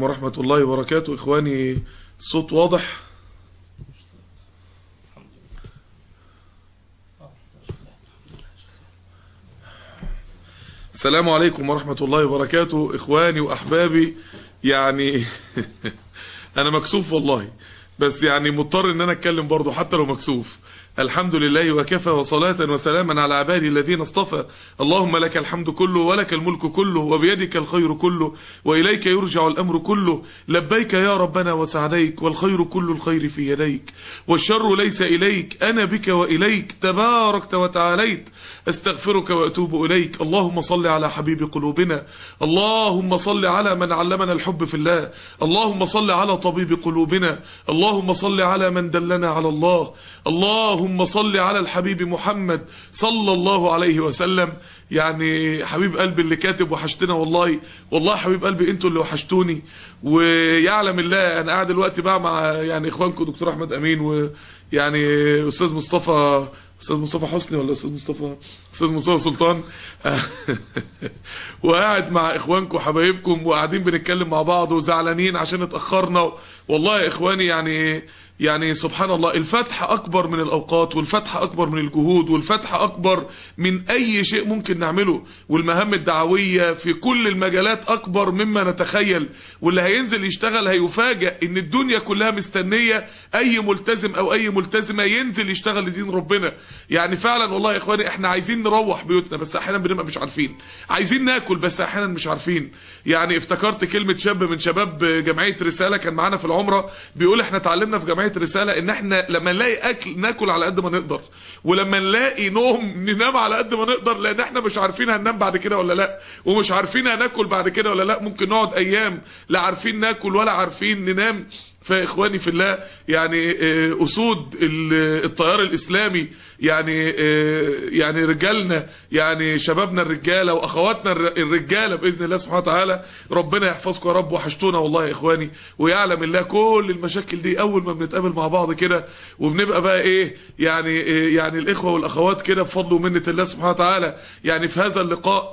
عليكم ورحمة الله وبركاته إخواني الصوت واضح السلام عليكم ورحمة الله وبركاته إخواني وأحبابي يعني أنا مكسوف والله بس يعني مضطر إن أنا أتكلم برضه حتى لو مكسوف الحمد لله وكفى وصلاة وسلاما على عبادي الذين اصطفى اللهم لك الحمد كله ولك الملك كله وبيدك الخير كله وإليك يرجع الأمر كله لبيك يا ربنا وسعديك والخير كل الخير في يديك والشر ليس إليك أنا بك وإليك تباركت وتعاليت استغفرك وأتوب إليك اللهم صل على حبيب قلوبنا اللهم صل على من علمنا الحب في الله اللهم صل على طبيب قلوبنا اللهم صل على من دلنا على الله اللهم صل على الحبيب محمد صلى الله عليه وسلم يعني حبيب قلبي اللي كاتب وحشتنا والله والله حبيب قلبي انتوا اللي وحشتوني ويعلم الله انا قاعد دلوقتي بقى مع يعني اخوانكم دكتور احمد امين ويعني استاذ مصطفى استاذ مصطفى حسني ولا استاذ مصطفى استاذ مصطفى سلطان وقاعد مع اخوانكم وحبايبكم وقاعدين بنتكلم مع بعض وزعلانين عشان اتاخرنا والله يا اخواني يعني يعني سبحان الله الفتح أكبر من الأوقات والفتح أكبر من الجهود والفتح أكبر من أي شيء ممكن نعمله والمهام الدعوية في كل المجالات أكبر مما نتخيل واللي هينزل يشتغل هيفاجأ إن الدنيا كلها مستنية أي ملتزم أو أي ملتزمة ينزل يشتغل لدين ربنا يعني فعلا والله يا إخواني إحنا عايزين نروح بيوتنا بس أحيانا بنبقى مش عارفين عايزين ناكل بس أحيانا مش عارفين يعني افتكرت كلمة شاب من شباب جمعية رسالة كان معانا في العمرة بيقول إحنا اتعلمنا في جمعية رسالة ان احنا لما نلاقي اكل ناكل على قد ما نقدر ولما نلاقي نوم ننام على قد ما نقدر لان احنا مش عارفين هننام بعد كده ولا لا ومش عارفين هناكل بعد كده ولا لا ممكن نقعد ايام لا عارفين ناكل ولا عارفين ننام فاخواني في الله يعني اسود التيار الاسلامي يعني يعني رجالنا يعني شبابنا الرجاله واخواتنا الرجاله باذن الله سبحانه وتعالى ربنا يحفظكم يا رب وحشتونا والله يا اخواني ويعلم الله كل المشاكل دي اول ما بنتقابل مع بعض كده وبنبقى بقى ايه يعني يعني الاخوه والاخوات كده بفضل ومنه الله سبحانه وتعالى يعني في هذا اللقاء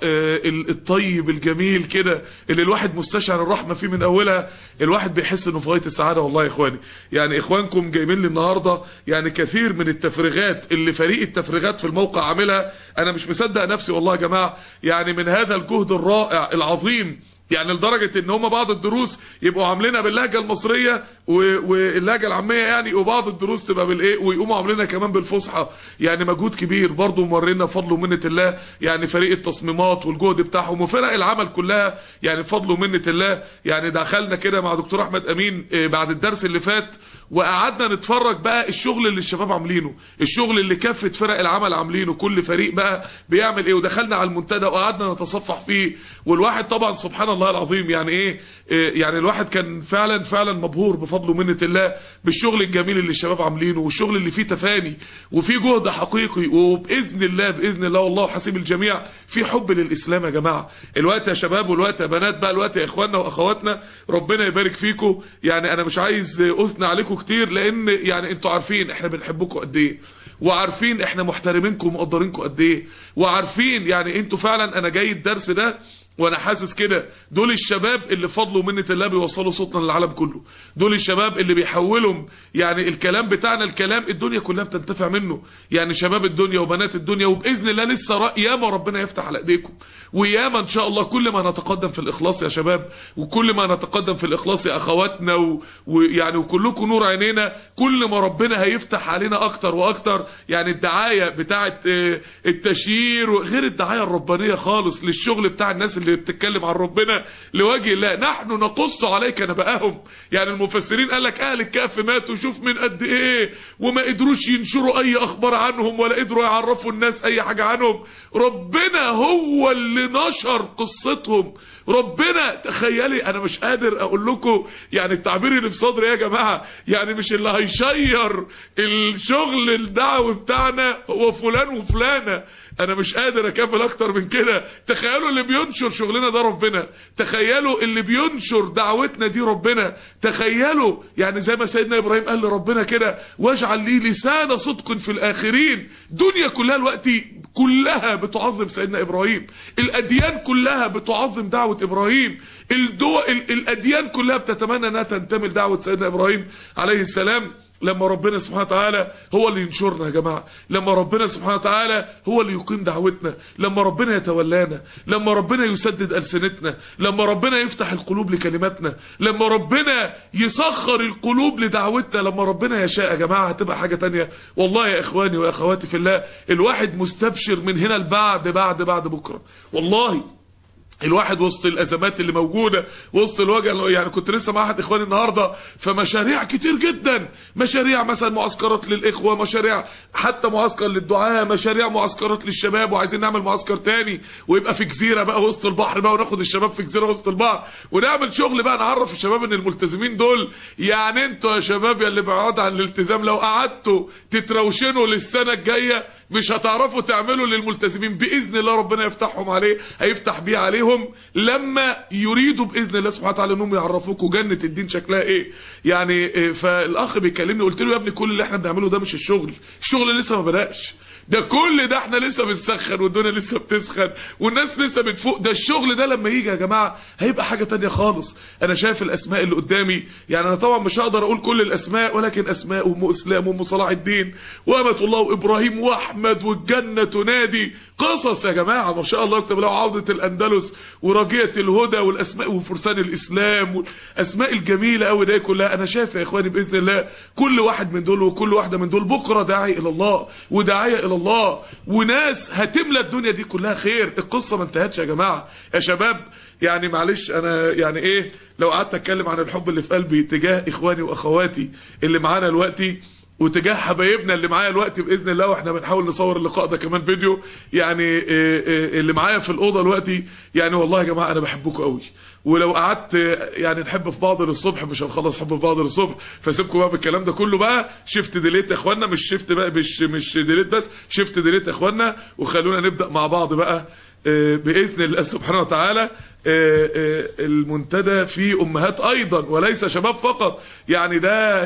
الطيب الجميل كده اللي الواحد مستشعر الرحمه فيه من اولها الواحد بيحس انه في غايه السعاده والله يا اخواني يعني اخوانكم جايبين لي النهارده يعني كثير من التفريغات اللي فريق التفريغات في الموقع عاملها انا مش مصدق نفسي والله يا جماعه يعني من هذا الجهد الرائع العظيم يعني لدرجة ان هم بعض الدروس يبقوا عاملينها باللهجة المصرية واللهجة العامية يعني وبعض الدروس تبقى بالايه ويقوموا عاملينها كمان بالفصحى يعني مجهود كبير برضه مورينا بفضل ومنة الله يعني فريق التصميمات والجهد بتاعهم وفرق العمل كلها يعني بفضل ومنة الله يعني دخلنا كده مع دكتور احمد امين بعد الدرس اللي فات وقعدنا نتفرج بقى الشغل اللي الشباب عاملينه الشغل اللي كافة فرق العمل عاملينه كل فريق بقى بيعمل ايه ودخلنا على المنتدى وقعدنا نتصفح فيه والواحد طبعا سبحان الله العظيم يعني ايه يعني الواحد كان فعلا فعلا مبهور بفضل ومنة الله بالشغل الجميل اللي الشباب عاملينه والشغل اللي فيه تفاني وفيه جهد حقيقي وباذن الله باذن الله والله حسيب الجميع في حب للاسلام يا جماعه الوقت يا شباب والوقت يا بنات بقى الوقت يا اخواننا واخواتنا ربنا يبارك فيكم يعني انا مش عايز اثنى عليكم كتير لان يعني انتوا عارفين احنا بنحبكم قد ايه وعارفين احنا محترمينكم ومقدرينكم قد ايه وعارفين يعني انتوا فعلا انا جاي الدرس ده وانا حاسس كده دول الشباب اللي فضلوا منة الله بيوصلوا صوتنا للعالم كله دول الشباب اللي بيحولهم يعني الكلام بتاعنا الكلام الدنيا كلها بتنتفع منه يعني شباب الدنيا وبنات الدنيا وباذن الله لسه ياما ربنا يفتح على ايديكم وياما ان شاء الله كل ما نتقدم في الاخلاص يا شباب وكل ما نتقدم في الاخلاص يا اخواتنا و... ويعني وكلكم نور عينينا كل ما ربنا هيفتح علينا اكتر واكتر يعني الدعايه بتاعه التشهير غير الدعايه الربانيه خالص للشغل بتاع الناس اللي بتتكلم عن ربنا لوجه الله نحن نقص عليك نبأهم يعني المفسرين قال لك اهل الكهف ماتوا شوف من قد ايه وما قدروش ينشروا اي اخبار عنهم ولا قدروا يعرفوا الناس اي حاجه عنهم ربنا هو اللي نشر قصتهم ربنا تخيلي انا مش قادر اقول لكم يعني التعبير اللي في صدري يا جماعه يعني مش اللي هيشير الشغل الدعوي بتاعنا هو فلان وفلانه انا مش قادر اكمل اكتر من كده تخيلوا اللي بينشر شغلنا ده ربنا تخيلوا اللي بينشر دعوتنا دي ربنا تخيلوا يعني زي ما سيدنا ابراهيم قال لربنا كده واجعل لي لسان صدق في الاخرين دنيا كلها الوقت كلها بتعظم سيدنا ابراهيم الاديان كلها بتعظم دعوه ابراهيم الدول الاديان كلها بتتمنى انها تنتمي لدعوه سيدنا ابراهيم عليه السلام لما ربنا سبحانه وتعالى هو اللي ينشرنا يا جماعة لما ربنا سبحانه وتعالى هو اللي يقيم دعوتنا لما ربنا يتولانا لما ربنا يسدد ألسنتنا لما ربنا يفتح القلوب لكلماتنا لما ربنا يسخر القلوب لدعوتنا لما ربنا يشاء يا جماعة هتبقى حاجة تانية والله يا إخواني وأخواتي في الله الواحد مستبشر من هنا لبعد بعد بعد بكرة والله الواحد وسط الازمات اللي موجوده وسط الوجع يعني كنت لسه مع احد اخواني النهارده فمشاريع كتير جدا مشاريع مثلا معسكرات للاخوه مشاريع حتى معسكر للدعاء مشاريع معسكرات للشباب وعايزين نعمل معسكر تاني ويبقى في جزيره بقى وسط البحر بقى وناخد الشباب في جزيره وسط البحر ونعمل شغل بقى نعرف الشباب ان الملتزمين دول يعني انتوا يا شباب يا اللي بعاد عن الالتزام لو قعدتوا تتروشنوا للسنه الجايه مش هتعرفوا تعملوا للملتزمين باذن الله ربنا يفتحهم عليه هيفتح بيه عليهم لما يريدوا باذن الله سبحانه وتعالى انهم يعرفوكوا جنه الدين شكلها ايه يعني فالاخ بيكلمني قلت له يا ابني كل اللي احنا بنعمله ده مش الشغل الشغل لسه ما بداش ده كل ده احنا لسه بنسخن والدنيا لسه بتسخن والناس لسه بتفوق ده الشغل ده لما يجي يا جماعه هيبقى حاجه تانية خالص انا شايف الاسماء اللي قدامي يعني انا طبعا مش هقدر اقول كل الاسماء ولكن اسماء ام اسلام وام صلاح الدين وامه الله وابراهيم واحمد والجنه تنادي قصص يا جماعه ما شاء الله اكتب له عوده الاندلس ورجيه الهدى والاسماء وفرسان الاسلام والاسماء الجميله قوي دي كلها انا شايف يا اخواني باذن الله كل واحد من دول وكل واحده من دول بكره داعي الى الله وداعيه الى الله وناس هتملى الدنيا دي كلها خير القصه ما انتهتش يا جماعه يا شباب يعني معلش انا يعني ايه لو قعدت اتكلم عن الحب اللي في قلبي تجاه اخواني واخواتي اللي معانا دلوقتي وتجاه حبايبنا اللي معايا دلوقتي باذن الله واحنا بنحاول نصور اللقاء ده كمان فيديو يعني اللي معايا في الاوضه دلوقتي يعني والله يا جماعه انا بحبكم قوي ولو قعدت يعني نحب في بعض للصبح مش هنخلص حب في بعض للصبح فسيبكم بقى بالكلام ده كله بقى شيفت ديليت يا اخوانا مش شيفت بقى مش مش ديليت بس شيفت ديليت يا اخوانا وخلونا نبدا مع بعض بقى باذن الله سبحانه وتعالى المنتدى في امهات ايضا وليس شباب فقط يعني ده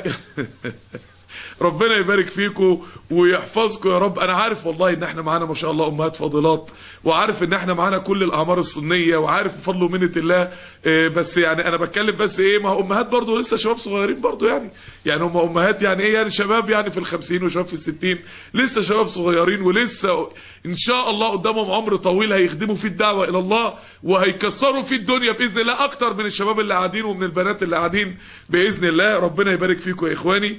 ربنا يبارك فيكم ويحفظكم يا رب انا عارف والله ان احنا معانا ما شاء الله امهات فاضلات وعارف ان احنا معانا كل الاعمار السنيه وعارف بفضل ومنه الله بس يعني انا بتكلم بس ايه ما هو امهات برضه لسه شباب صغيرين برضه يعني يعني هم امهات يعني ايه يعني شباب يعني في الخمسين وشباب في الستين لسه شباب صغيرين ولسه ان شاء الله قدامهم عمر طويل هيخدموا فيه الدعوه الى الله وهيكسروا فيه الدنيا باذن الله اكتر من الشباب اللي قاعدين ومن البنات اللي قاعدين باذن الله ربنا يبارك فيكم يا اخواني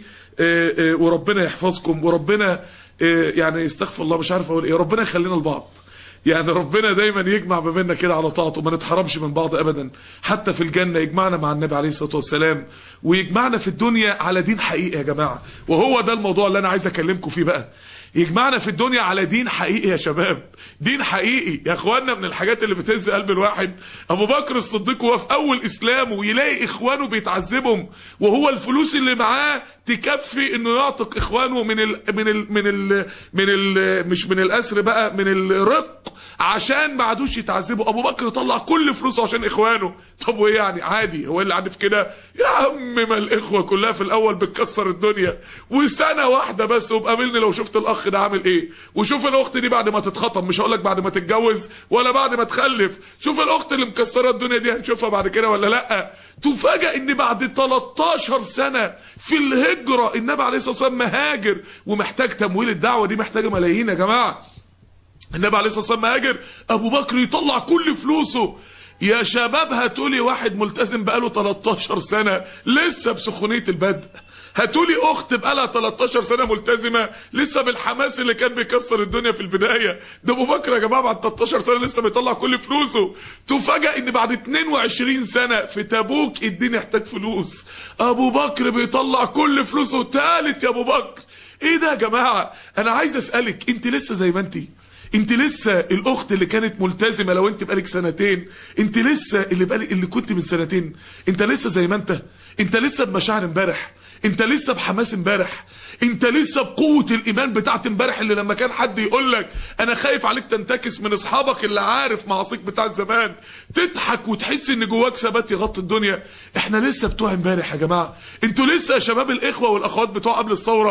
وربنا يحفظكم وربنا يعني يستغفر الله مش عارف اقول ايه ربنا يخلينا لبعض يعني ربنا دايما يجمع ما بيننا كده على طاعته ما نتحرمش من بعض ابدا حتى في الجنه يجمعنا مع النبي عليه الصلاه والسلام ويجمعنا في الدنيا على دين حقيقي يا جماعه وهو ده الموضوع اللي انا عايز اكلمكم فيه بقى يجمعنا في الدنيا على دين حقيقي يا شباب دين حقيقي يا اخوانا من الحاجات اللي بتهز قلب الواحد ابو بكر الصديق وهو في اول اسلامه ويلاقي اخوانه بيتعذبهم وهو الفلوس اللي معاه تكفي انه يعتق اخوانه من ال من ال من ال من ال مش من الاسر بقى من الرق عشان ما عادوش يتعذبوا ابو بكر طلع كل فلوسه عشان اخوانه طب وايه يعني عادي هو اللي عارف كده يا عم ما الاخوه كلها في الاول بتكسر الدنيا وسنه واحده بس وبقابلني لو شفت الاخ ده عامل ايه وشوف الاخت دي بعد ما تتخطب مش هقول لك بعد ما تتجوز ولا بعد ما تخلف شوف الاخت اللي مكسره الدنيا دي هنشوفها بعد كده ولا لا تفاجئ ان بعد 13 سنه في الهجره النبي عليه الصلاه والسلام مهاجر ومحتاج تمويل الدعوه دي محتاجه ملايين يا جماعه النبي عليه الصلاه والسلام مهاجر ابو بكر يطلع كل فلوسه يا شباب هاتولي واحد ملتزم بقاله 13 سنه لسه بسخونيه البدء هاتولي اخت بقالها 13 سنه ملتزمه لسه بالحماس اللي كان بيكسر الدنيا في البدايه ده ابو بكر يا جماعه بعد 13 سنه لسه بيطلع كل فلوسه تفاجئ ان بعد 22 سنه في تبوك الدين يحتاج فلوس ابو بكر بيطلع كل فلوسه تالت يا ابو بكر ايه ده يا جماعه انا عايز اسالك انت لسه زي ما انت انت لسه الاخت اللي كانت ملتزمه لو انت بقالك سنتين انت لسه اللي بقالك اللي كنت من سنتين انت لسه زي ما انت انت لسه بمشاعر امبارح انت لسه بحماس امبارح انت لسه بقوه الايمان بتاعت امبارح اللي لما كان حد يقول لك انا خايف عليك تنتكس من اصحابك اللي عارف معاصيك بتاع زمان تضحك وتحس ان جواك ثبات يغطي الدنيا احنا لسه بتوع امبارح يا جماعه انتوا لسه يا شباب الاخوه والاخوات بتوع قبل الثوره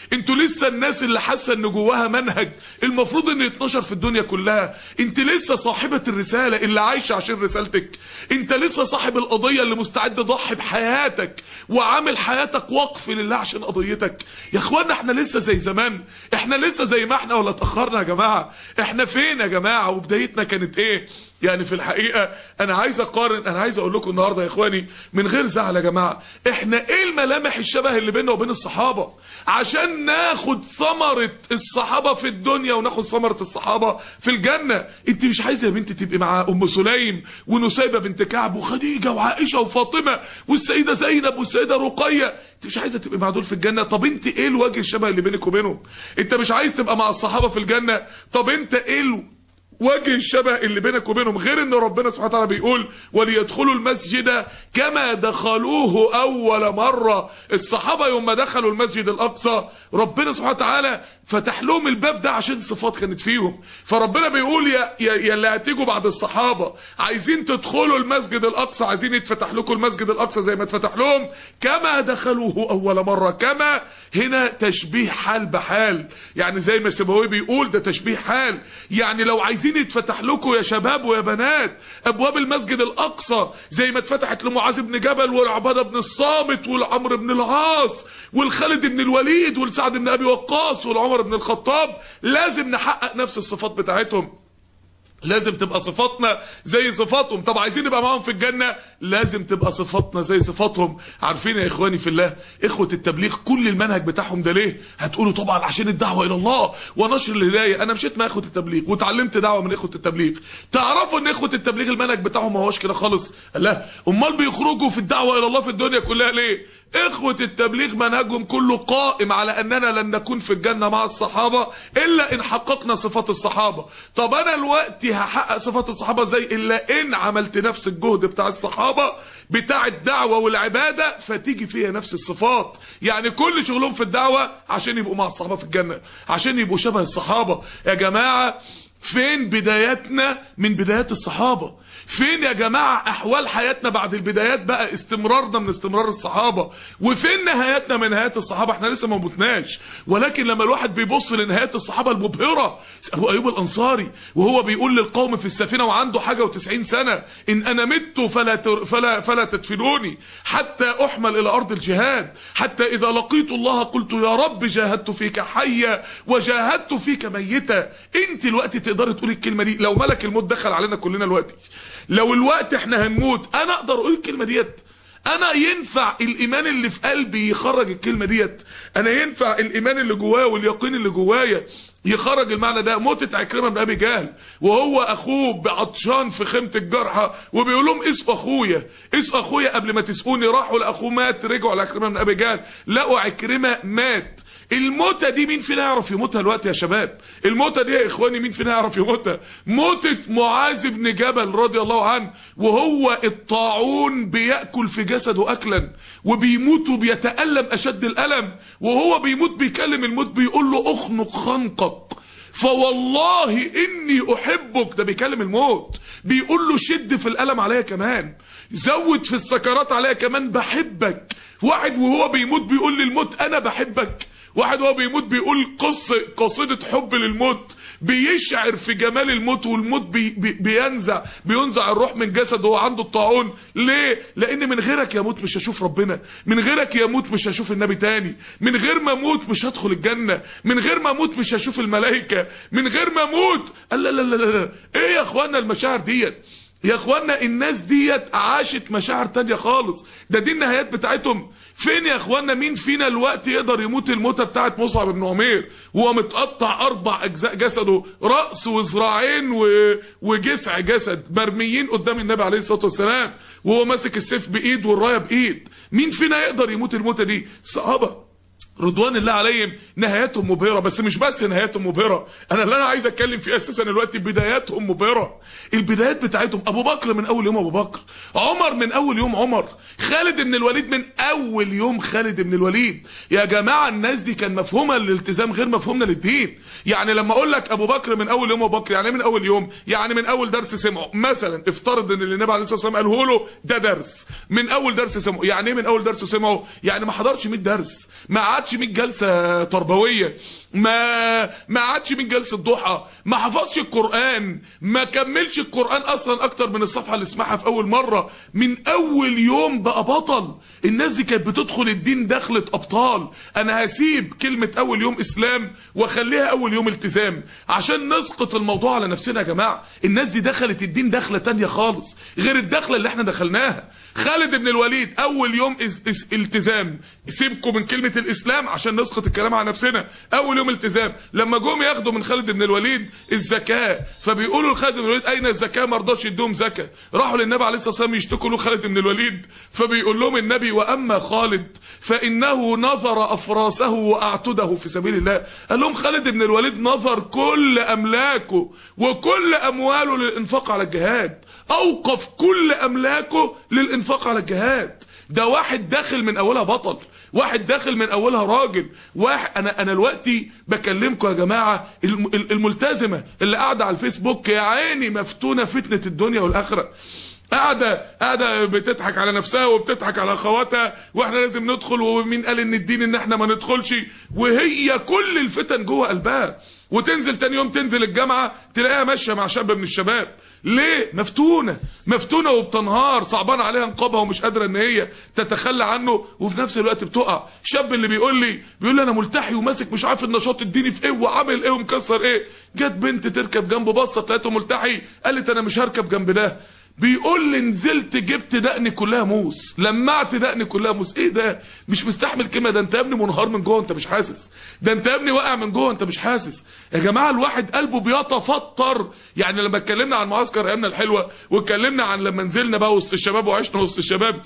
انتوا لسه الناس اللي حاسه ان جواها منهج المفروض ان يتنشر في الدنيا كلها انت لسه صاحبه الرساله اللي عايشه عشان رسالتك انت لسه صاحب القضيه اللي مستعد تضحي بحياتك وعامل حياتك وقف لله عشان قضيتك يا اخوانا احنا لسه زي زمان احنا لسه زي ما احنا ولا اتاخرنا يا جماعه احنا فين يا جماعه وبدايتنا كانت ايه يعني في الحقيقة أنا عايز أقارن أنا عايز أقول لكم النهاردة يا إخواني من غير زعل يا جماعة إحنا إيه الملامح الشبه اللي بيننا وبين الصحابة عشان ناخد ثمرة الصحابة في الدنيا وناخد ثمرة الصحابة في الجنة أنت مش عايزة يا بنتي تبقي مع أم سليم ونسيبة بنت كعب وخديجة وعائشة وفاطمة والسيدة زينب والسيدة رقية انت مش عايزه تبقي مع دول في الجنه طب انت ايه الوجه الشبه اللي بينك وبينهم انت مش عايز تبقى مع الصحابه في الجنه طب انت ايه ال... وجه الشبه اللي بينك وبينهم غير ان ربنا سبحانه وتعالى بيقول وليدخلوا المسجد كما دخلوه اول مره الصحابه يوم ما دخلوا المسجد الاقصى ربنا سبحانه وتعالى فتح لهم الباب ده عشان صفات كانت فيهم فربنا بيقول يا يا, يا اللي هتيجوا بعد الصحابه عايزين تدخلوا المسجد الاقصى عايزين يتفتح لكم المسجد الاقصى زي ما اتفتح لهم كما دخلوه اول مره كما هنا تشبيه حال بحال يعني زي ما سيبويه بيقول ده تشبيه حال يعني لو عايزين عايزين يتفتح لكم يا شباب ويا بنات ابواب المسجد الاقصى زي ما اتفتحت لمعاذ بن جبل والعباده بن الصامت والعمر بن العاص والخالد بن الوليد والسعد بن ابي وقاص والعمر بن الخطاب لازم نحقق نفس الصفات بتاعتهم لازم تبقى صفاتنا زي صفاتهم طب عايزين نبقى معاهم في الجنة لازم تبقى صفاتنا زي صفاتهم عارفين يا اخواني في الله اخوة التبليغ كل المنهج بتاعهم ده ليه هتقولوا طبعا عشان الدعوة الى الله ونشر الهداية انا مشيت مع اخوة التبليغ وتعلمت دعوة من اخوة التبليغ تعرفوا ان اخوة التبليغ المنهج بتاعهم ما هوش كده خالص لا امال بيخرجوا في الدعوة الى الله في الدنيا كلها ليه اخوة التبليغ منهجهم كله قائم على اننا لن نكون في الجنة مع الصحابة الا ان حققنا صفات الصحابة طب انا الوقت هحقق صفات الصحابة زي الا ان عملت نفس الجهد بتاع الصحابة بتاع الدعوة والعبادة فتيجي فيها نفس الصفات يعني كل شغلهم في الدعوة عشان يبقوا مع الصحابة في الجنة عشان يبقوا شبه الصحابة يا جماعة فين بداياتنا من بدايات الصحابة فين يا جماعة احوال حياتنا بعد البدايات بقى استمرارنا من استمرار الصحابة وفين نهاياتنا من نهايات الصحابة احنا لسه ما متناش ولكن لما الواحد بيبص لنهايات الصحابة المبهرة ابو ايوب الانصاري وهو بيقول للقوم في السفينة وعنده حاجة وتسعين سنة ان انا مت فلا, تر فلا, فلا تدفنوني حتى احمل الى ارض الجهاد حتى اذا لقيت الله قلت يا رب جاهدت فيك حيا وجاهدت فيك ميتا انت الوقت تقدري تقولي الكلمة دي لو ملك الموت دخل علينا كلنا الوقت لو الوقت احنا هنموت انا اقدر اقول الكلمه ديت انا ينفع الايمان اللي في قلبي يخرج الكلمه ديت انا ينفع الايمان اللي جوايا واليقين اللي جوايا يخرج المعنى ده موتة عكرمة بن ابي جهل وهو اخوه بعطشان في خيمة الجرحى وبيقول لهم اسقوا اخويا اسقوا اخويا قبل ما تسقوني راحوا لاخوه مات رجعوا لعكرمة بن ابي جهل لقوا عكرمة مات الموتة دي مين فينا يعرف يموتها الوقت يا شباب الموتة دي يا اخواني مين فينا يعرف يموتها موتة معاذ بن جبل رضي الله عنه وهو الطاعون بيأكل في جسده اكلا وبيموت وبيتألم اشد الالم وهو بيموت بيكلم الموت بيقول له اخنق خنقك فوالله اني احبك ده بيكلم الموت بيقول له شد في الالم عليا كمان زود في السكرات عليا كمان بحبك واحد وهو بيموت بيقول للموت انا بحبك واحد وهو بيموت بيقول قصة قصيدة حب للموت بيشعر في جمال الموت والموت بي بي بينزع بينزع الروح من جسده وهو عنده الطاعون ليه لان من غيرك يا موت مش هشوف ربنا من غيرك يا موت مش هشوف النبي تاني من غير ما اموت مش هدخل الجنة من غير ما اموت مش هشوف الملائكة من غير ما اموت لا لا لا لا لا ايه يا اخوانا المشاعر ديت يا اخوانا الناس ديت عاشت مشاعر تانية خالص ده دي النهايات بتاعتهم فين يا اخوانا مين فينا الوقت يقدر يموت الموتة بتاعت مصعب بن عمير وهو متقطع اربع اجزاء جسده رأس وذراعين و... وجسع جسد مرميين قدام النبي عليه الصلاة والسلام وهو ماسك السيف بايد والراية بايد مين فينا يقدر يموت الموتة دي صحابة رضوان الله عليهم نهاياتهم مبهره بس مش بس نهاياتهم مبهره انا اللي انا عايز اتكلم فيه اساسا دلوقتي بداياتهم مبهره البدايات بتاعتهم ابو بكر من اول يوم ابو بكر عمر من اول يوم عمر خالد بن الوليد من اول يوم خالد بن الوليد يا جماعه الناس دي كان مفهومها للالتزام غير مفهومنا للدين يعني لما اقول لك ابو بكر من اول يوم ابو بكر يعني من اول يوم يعني من اول درس سمعه مثلا افترض ان اللي النبي عليه الصلاه والسلام قاله له ده درس من اول درس سمعه يعني ايه من اول درس سمعه يعني ما حضرش 100 درس ما قعدش عادش 100 جلسه تربويه ما ما عادش 100 جلسه ضحى ما حفظش القران ما كملش القران اصلا اكتر من الصفحه اللي سمعها في اول مره من اول يوم بقى بطل الناس دي كانت بتدخل الدين دخلة ابطال انا هسيب كلمه اول يوم اسلام واخليها اول يوم التزام عشان نسقط الموضوع على نفسنا يا جماعه الناس دي دخلت الدين دخله تانية خالص غير الدخله اللي احنا دخلناها خالد بن الوليد اول يوم إز إز التزام سيبكم من كلمه الاسلام عشان نسقط الكلام على نفسنا اول يوم التزام لما جم ياخدوا من خالد بن الوليد الزكاه فبيقولوا لخالد بن الوليد اين الزكاه ما رضاش يدوهم زكاه راحوا للنبي عليه الصلاه والسلام يشتكوا له خالد بن الوليد فبيقول لهم النبي واما خالد فانه نظر افراسه واعتده في سبيل الله قال لهم خالد بن الوليد نظر كل املاكه وكل امواله للانفاق على الجهاد اوقف كل املاكه للانفاق على الجهاد ده واحد داخل من اولها بطل واحد داخل من اولها راجل واحد انا انا دلوقتي بكلمكم يا جماعه الم- الملتزمه اللي قاعده على الفيسبوك يا عيني مفتونه فتنه الدنيا والاخره قاعدة قاعدة بتضحك على نفسها وبتضحك على اخواتها واحنا لازم ندخل ومين قال ان الدين ان احنا ما ندخلش وهي كل الفتن جوه قلبها وتنزل تاني يوم تنزل الجامعة تلاقيها ماشية مع شاب من الشباب ليه مفتونة مفتونة وبتنهار صعبان عليها نقابها ومش قادرة ان هي تتخلى عنه وفي نفس الوقت بتقع شاب اللي بيقول لي بيقول لي انا ملتحي وماسك مش عارف النشاط الديني في ايه وعامل ايه ومكسر ايه جت بنت تركب جنبه بصت لقيته ملتحي قالت انا مش هركب جنب ده بيقول لي نزلت جبت دقني كلها موس لمعت دقني كلها موس ايه ده مش مستحمل كلمه ده انت يا ابني منهار من جوه انت مش حاسس ده انت يا ابني واقع من جوه انت مش حاسس يا جماعه الواحد قلبه بيتفطر يعني لما اتكلمنا عن معسكر ايامنا الحلوه واتكلمنا عن لما نزلنا بقى وسط الشباب وعشنا وسط الشباب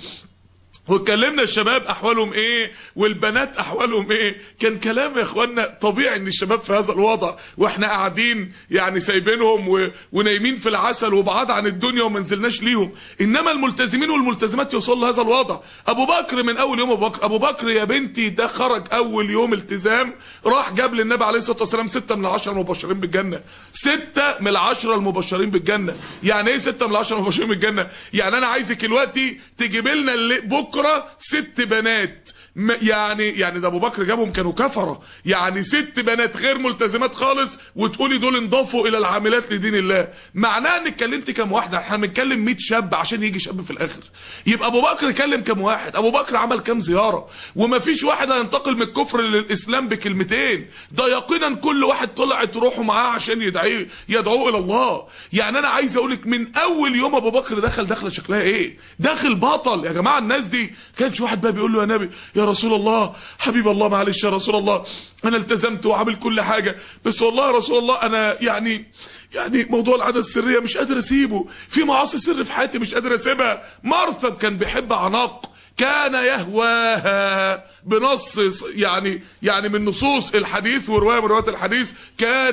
واتكلمنا الشباب احوالهم ايه والبنات احوالهم ايه كان كلام يا اخوانا طبيعي ان الشباب في هذا الوضع واحنا قاعدين يعني سايبينهم و... ونايمين في العسل وبعاد عن الدنيا وما نزلناش ليهم انما الملتزمين والملتزمات يوصلوا لهذا الوضع ابو بكر من اول يوم ابو بكر ابو بكر يا بنتي ده خرج اول يوم التزام راح جاب للنبي عليه الصلاه والسلام ستة من العشرة المبشرين بالجنه ستة من العشرة المبشرين بالجنه يعني ايه ستة من العشرة المبشرين بالجنه يعني انا عايزك دلوقتي تجيب لنا اللي بكره ست بنات م- يعني يعني ده ابو بكر جابهم كانوا كفره يعني ست بنات غير ملتزمات خالص وتقولي دول انضافوا الى العاملات لدين الله معناها انك كلمت كام واحده احنا بنتكلم 100 شاب عشان يجي شاب في الاخر يبقى ابو بكر كلم كام واحد ابو بكر عمل كام زياره ومفيش واحد هينتقل من الكفر للاسلام بكلمتين ده يقينا كل واحد طلعت روحه معاه عشان يدعيه يدعوه الى الله يعني انا عايز اقولك من اول يوم ابو بكر دخل دخله شكلها ايه داخل بطل يا جماعه الناس دي كانش واحد بقى بيقول له يا نبي يا رسول الله حبيب الله معلش يا رسول الله انا التزمت وعامل كل حاجه بس والله يا رسول الله انا يعني يعني موضوع العاده السريه مش قادر اسيبه في معاصي سر في حياتي مش قادر اسيبها مرثد كان بيحب عناق كان يهواها بنص يعني يعني من نصوص الحديث وروايه من روايات الحديث كان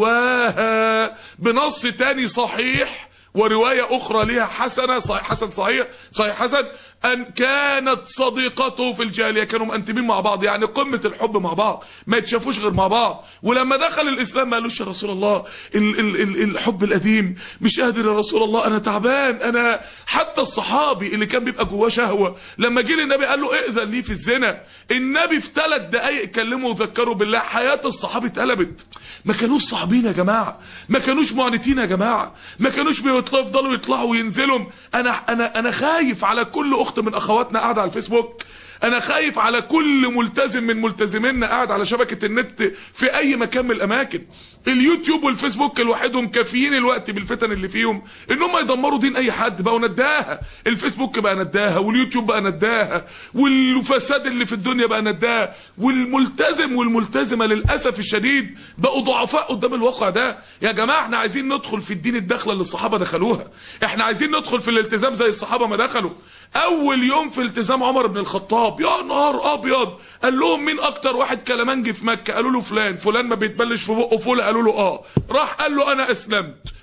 يهواها بنص تاني صحيح وروايه اخرى لها حسنه صحيح حسن صحيح صحيح حسن ان كانت صديقته في الجاهليه كانوا مأنتمين مع بعض يعني قمه الحب مع بعض ما يتشافوش غير مع بعض ولما دخل الاسلام ما قالوش يا رسول الله ال ال ال الحب القديم مش قادر يا رسول الله انا تعبان انا حتى الصحابي اللي كان بيبقى جواه شهوه لما جه للنبي قال له ائذن لي في الزنا النبي في ثلاث دقائق كلمه وذكره بالله حياه الصحابي اتقلبت ما كانوش صعبين يا جماعه ما كانوش معانتين يا جماعه ما كانوش بيطلعوا يفضلوا يطلعوا وينزلوا انا انا انا خايف على كل اخت من اخواتنا قاعده على الفيسبوك انا خايف على كل ملتزم من ملتزمينا قاعد على شبكه النت في اي مكان من الاماكن اليوتيوب والفيسبوك لوحدهم كافيين الوقت بالفتن اللي فيهم ان هم يدمروا دين اي حد بقوا نداها الفيسبوك بقى نداها واليوتيوب بقى نداها والفساد اللي في الدنيا بقى نداها والملتزم والملتزمه للاسف الشديد بقوا ضعفاء قدام الواقع ده يا جماعه احنا عايزين ندخل في الدين الدخله اللي الصحابه دخلوها احنا عايزين ندخل في الالتزام زي الصحابه ما دخلوا اول يوم في التزام عمر بن الخطاب يا نهار ابيض قال لهم مين اكتر واحد كلامنجي في مكه قالوا له فلان فلان ما بيتبلش في بقه فول قالوا له اه راح قال له انا اسلمت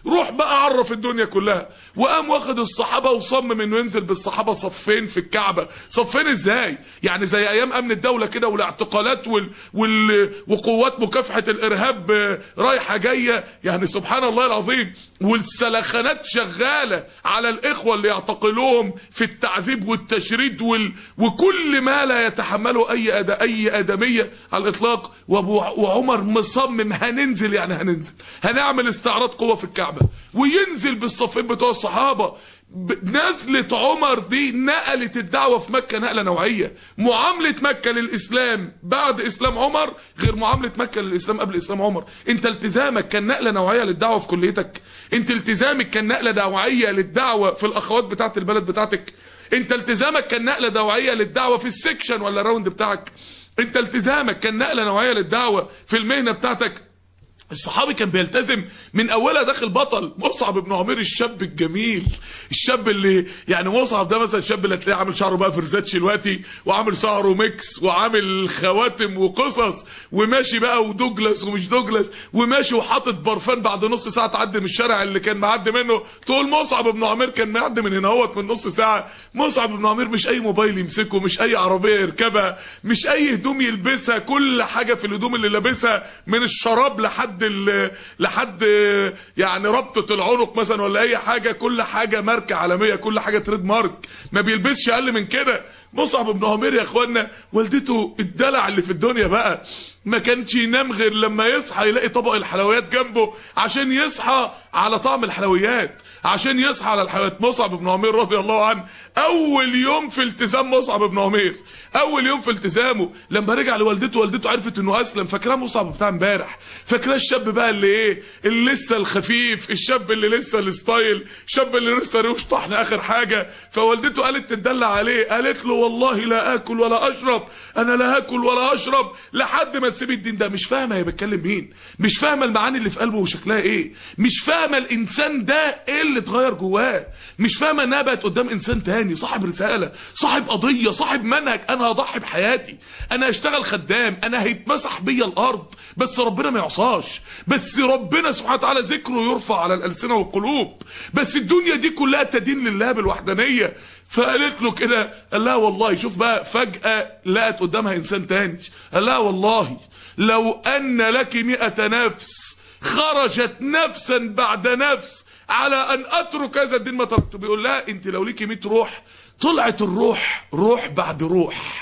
روح بقى عرف الدنيا كلها وقام واخد الصحابه وصمم انه ينزل بالصحابه صفين في الكعبه صفين ازاي يعني زي ايام امن الدوله كده والاعتقالات وال... وال... وقوات مكافحه الارهاب آه، رايحه جايه يعني سبحان الله العظيم والسلخانات شغاله على الاخوه اللي يعتقلوهم في التعذيب والتشريد وال... وكل ما لا يتحمله اي أد... اي ادميه على الاطلاق وابو وعمر مصمم هننزل يعني هننزل هنعمل استعراض قوه في الكعبه وينزل بالصفين بتوع الصحابه ب- نزلة عمر دي نقلت الدعوة في مكة نقلة نوعية معاملة مكة للإسلام بعد إسلام عمر غير معاملة مكة للإسلام قبل إسلام عمر انت التزامك كان نقلة نوعية للدعوة في كليتك انت التزامك كان نقلة نوعية للدعوة في الأخوات بتاعت البلد بتاعتك انت التزامك كان نقلة نوعية للدعوة في السكشن ولا الراوند بتاعك انت التزامك كان نقلة نوعية للدعوة في المهنة بتاعتك الصحابي كان بيلتزم من اولها داخل بطل مصعب بن عمير الشاب الجميل الشاب اللي يعني مصعب ده مثلا الشاب اللي هتلاقيه عامل شعره بقى فرزاتش دلوقتي وعامل شعره ميكس وعامل خواتم وقصص وماشي بقى ودوجلاس ومش دوجلاس وماشي وحاطط برفان بعد نص ساعه تعدي من الشارع اللي كان معدي منه تقول مصعب بن عمير كان معدي من هنا اهوت من نص ساعه مصعب بن عمير مش اي موبايل يمسكه مش اي عربيه يركبها مش اي هدوم يلبسها كل حاجه في الهدوم اللي لابسها من الشراب لحد ال لحد يعني ربطه العنق مثلا ولا اي حاجه كل حاجه ماركه عالميه كل حاجه تريد مارك ما بيلبسش اقل من كده مصعب بن عمير يا اخوانا والدته الدلع اللي في الدنيا بقى ما كانش ينام غير لما يصحى يلاقي طبق الحلويات جنبه عشان يصحى على طعم الحلويات عشان يصحى على الحلويات مصعب بن عمير رضي الله عنه اول يوم في التزام مصعب بن عمير اول يوم في التزامه لما رجع لوالدته والدته عرفت انه اسلم فاكراه مصعب بتاع امبارح فاكراه الشاب بقى اللي ايه اللي لسه الخفيف الشاب اللي لسه الستايل الشاب اللي لسه ريوش طحن اخر حاجه فوالدته قالت تدلع عليه قالت له والله لا اكل ولا اشرب انا لا هاكل ولا اشرب لحد ما تسيب الدين ده مش فاهمه هي بتكلم مين مش فاهمه المعاني اللي في قلبه وشكلها ايه مش فاهمه الانسان ده ايه اللي اتغير جواه مش فاهمه انها بقت قدام انسان تاني صاحب رساله صاحب قضيه صاحب منهج انا هضحي بحياتي انا هشتغل خدام انا هيتمسح بيا الارض بس ربنا ما يعصاش بس ربنا سبحانه وتعالى ذكره يرفع على الالسنه والقلوب بس الدنيا دي كلها تدين لله بالوحدانيه فقالت له كده قال لها والله شوف بقى فجأة لقت قدامها إنسان تاني قال لها والله لو أن لك مئة نفس خرجت نفسا بعد نفس على أن أترك هذا الدين ما تركته بيقول لها أنت لو ليكي 100 روح طلعت الروح روح بعد روح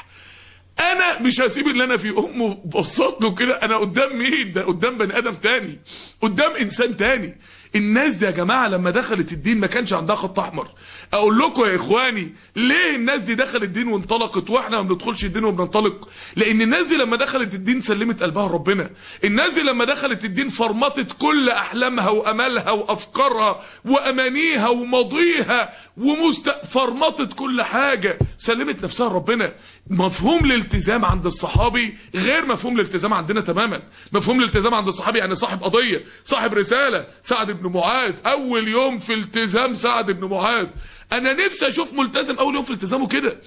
انا مش هسيب اللي انا فيه امه بصت له كده انا قدام مين ده قدام بني ادم تاني قدام انسان تاني الناس دي يا جماعه لما دخلت الدين ما كانش عندها خط احمر اقول لكم يا اخواني ليه الناس دي دخلت الدين وانطلقت واحنا ما بندخلش الدين وبننطلق لان الناس دي لما دخلت الدين سلمت قلبها لربنا الناس دي لما دخلت الدين فرمطت كل احلامها وامالها وافكارها وامانيها وماضيها ومست فرمطت كل حاجه سلمت نفسها لربنا مفهوم الالتزام عند الصحابي غير مفهوم الالتزام عندنا تماما مفهوم الالتزام عند الصحابي يعني صاحب قضيه صاحب رساله سعد بن معاذ اول يوم في التزام سعد بن معاذ انا نفسي اشوف ملتزم اول يوم في التزامه كده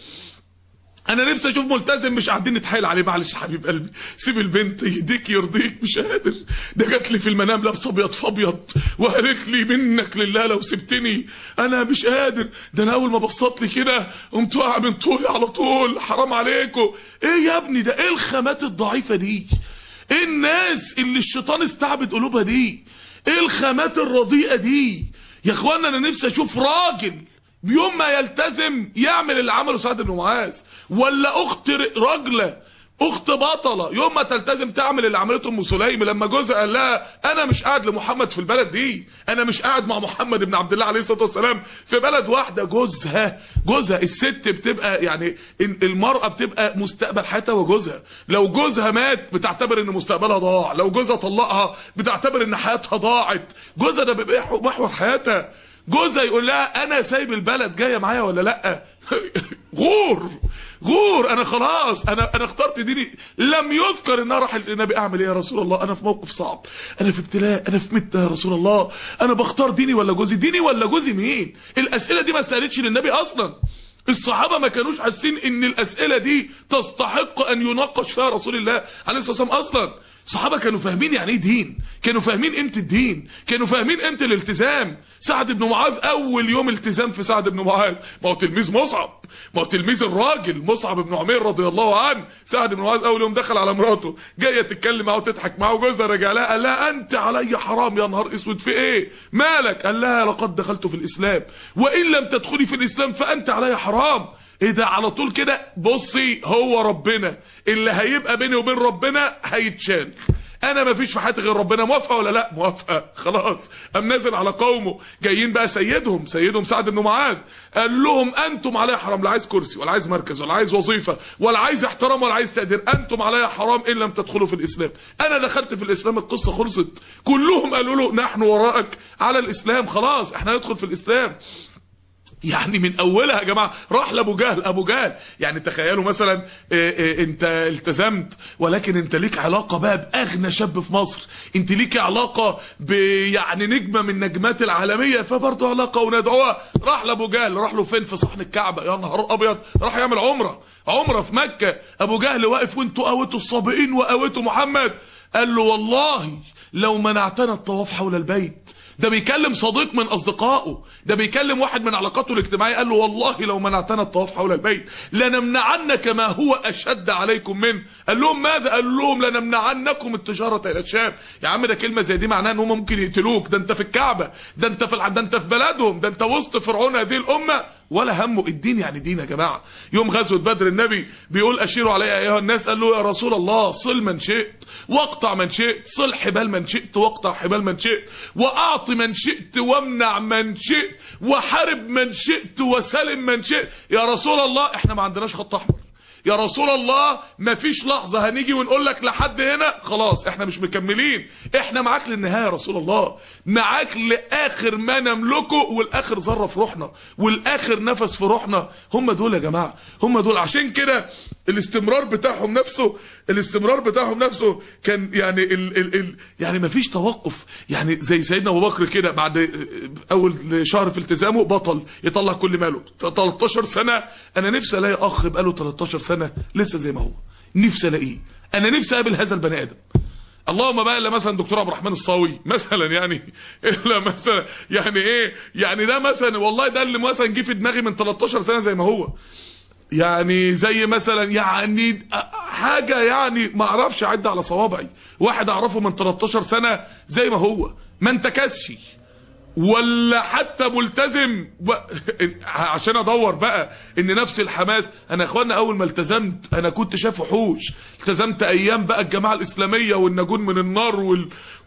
انا نفسي اشوف ملتزم مش قاعدين نتحايل عليه معلش يا حبيب قلبي سيب البنت يهديك يرضيك مش قادر ده جات لي في المنام لابسه ابيض فابيض وقالت لي منك لله لو سبتني انا مش قادر ده انا اول ما بصت لي كده قمت واقع من طولي على طول حرام عليكم ايه يا ابني ده ايه الخامات الضعيفه دي ايه الناس اللي الشيطان استعبد قلوبها دي ايه الخامات الرديئه دي يا اخوانا انا نفسي اشوف راجل يوم ما يلتزم يعمل اللي عمله سعد بن معاذ ولا اخت راجله اخت بطله يوم ما تلتزم تعمل اللي عملته ام سليم لما جوزها قال لها انا مش قاعد لمحمد في البلد دي انا مش قاعد مع محمد بن عبد الله عليه الصلاه والسلام في بلد واحده جوزها جوزها الست بتبقى يعني المراه بتبقى مستقبل حياتها وجوزها لو جوزها مات بتعتبر ان مستقبلها ضاع لو جوزها طلقها بتعتبر ان حياتها ضاعت جوزها ده بيبقى محور حياتها جوزها يقول لها انا سايب البلد جايه معايا ولا لا غور غور انا خلاص انا انا اخترت ديني لم يذكر ان راح النبي اعمل ايه يا رسول الله انا في موقف صعب انا في ابتلاء انا في متة يا رسول الله انا بختار ديني ولا جوزي ديني ولا جوزي مين الاسئله دي ما سالتش للنبي اصلا الصحابه ما كانوش حاسين ان الاسئله دي تستحق ان يناقش فيها رسول الله عليه الصلاه والسلام اصلا الصحابه كانوا فاهمين يعني ايه دين كانوا فاهمين قيمه الدين كانوا فاهمين قيمه الالتزام سعد بن معاذ اول يوم التزام في سعد بن معاذ ما هو تلميذ مصعب ما هو تلميذ الراجل مصعب بن عمير رضي الله عنه سعد بن معاذ اول يوم دخل على مراته جايه تتكلم معاه وتضحك معاه وجوزها رجع لها قال لها انت علي حرام يا نهار اسود في ايه مالك قال لها لقد دخلت في الاسلام وان لم تدخلي في الاسلام فانت علي حرام ايه ده على طول كده بصي هو ربنا اللي هيبقى بيني وبين ربنا هيتشال انا ما فيش في حياتي غير ربنا موافقه ولا لا موافقه خلاص قام نازل على قومه جايين بقى سيدهم سيدهم سعد بن معاذ قال لهم انتم عليا حرام لا عايز كرسي ولا عايز مركز ولا عايز وظيفه ولا عايز احترام ولا عايز تقدير انتم عليا حرام ان لم تدخلوا في الاسلام انا دخلت في الاسلام القصه خلصت كلهم قالوا له نحن وراءك على الاسلام خلاص احنا ندخل في الاسلام يعني من اولها يا جماعه راح لابو جهل ابو جهل يعني تخيلوا مثلا إيه إيه انت التزمت ولكن انت ليك علاقه بقى باغنى شاب في مصر انت ليك علاقه ب يعني نجمه من نجمات العالميه فبرضه علاقه وندعوها راح لابو جهل راح له فين في صحن الكعبه يا نهار ابيض راح يعمل عمره عمره في مكه ابو جهل واقف وانتوا قويتوا الصابئين وقويتوا محمد قال له والله لو منعتنا الطواف حول البيت ده بيكلم صديق من اصدقائه ده بيكلم واحد من علاقاته الاجتماعيه قال له والله لو منعتنا الطواف حول البيت لنمنعنك ما هو اشد عليكم منه قال لهم ماذا قال لهم لنمنعنكم التجاره الى الشام يا عم ده كلمه زي دي معناها ان هم ممكن يقتلوك ده انت في الكعبه ده انت في ده انت في بلدهم ده انت وسط فرعون هذه الامه ولا همه الدين يعني دين يا جماعه يوم غزوه بدر النبي بيقول اشيروا علي ايها الناس قال له يا رسول الله صل من شئت واقطع من شئت صل حبال من شئت واقطع حبال من شئت واعط من شئت وامنع من شئت وحارب من شئت وسلم من شئت يا رسول الله احنا ما عندناش خط احمر يا رسول الله ما فيش لحظة هنيجي ونقول لك لحد هنا خلاص احنا مش مكملين احنا معاك للنهاية يا رسول الله معاك لآخر ما نملكه والآخر ذرة في روحنا والآخر نفس في روحنا هم دول يا جماعة هم دول عشان كده الاستمرار بتاعهم نفسه الاستمرار بتاعهم نفسه كان يعني ال ال ال يعني ما فيش توقف يعني زي سيدنا ابو بكر كده بعد اول شهر في التزامه بطل يطلع كل ماله 13 سنه انا نفسي الاقي اخ بقاله 13 سنه لسه زي ما هو نفسي الاقيه انا نفسي اقابل هذا البني ادم اللهم بقى الا مثلا دكتور عبد الرحمن الصاوي مثلا يعني الا مثلا يعني ايه يعني ده مثلا والله ده اللي مثلا جه في دماغي من 13 سنه زي ما هو يعني زي مثلا يعني حاجه يعني ما اعرفش اعد على صوابعي واحد اعرفه من 13 سنه زي ما هو ما انتكسش ولا حتى ملتزم و... عشان ادور بقى ان نفس الحماس انا يا اخوانا اول ما التزمت انا كنت شايف وحوش التزمت ايام بقى الجماعه الاسلاميه والنجون من النار وال...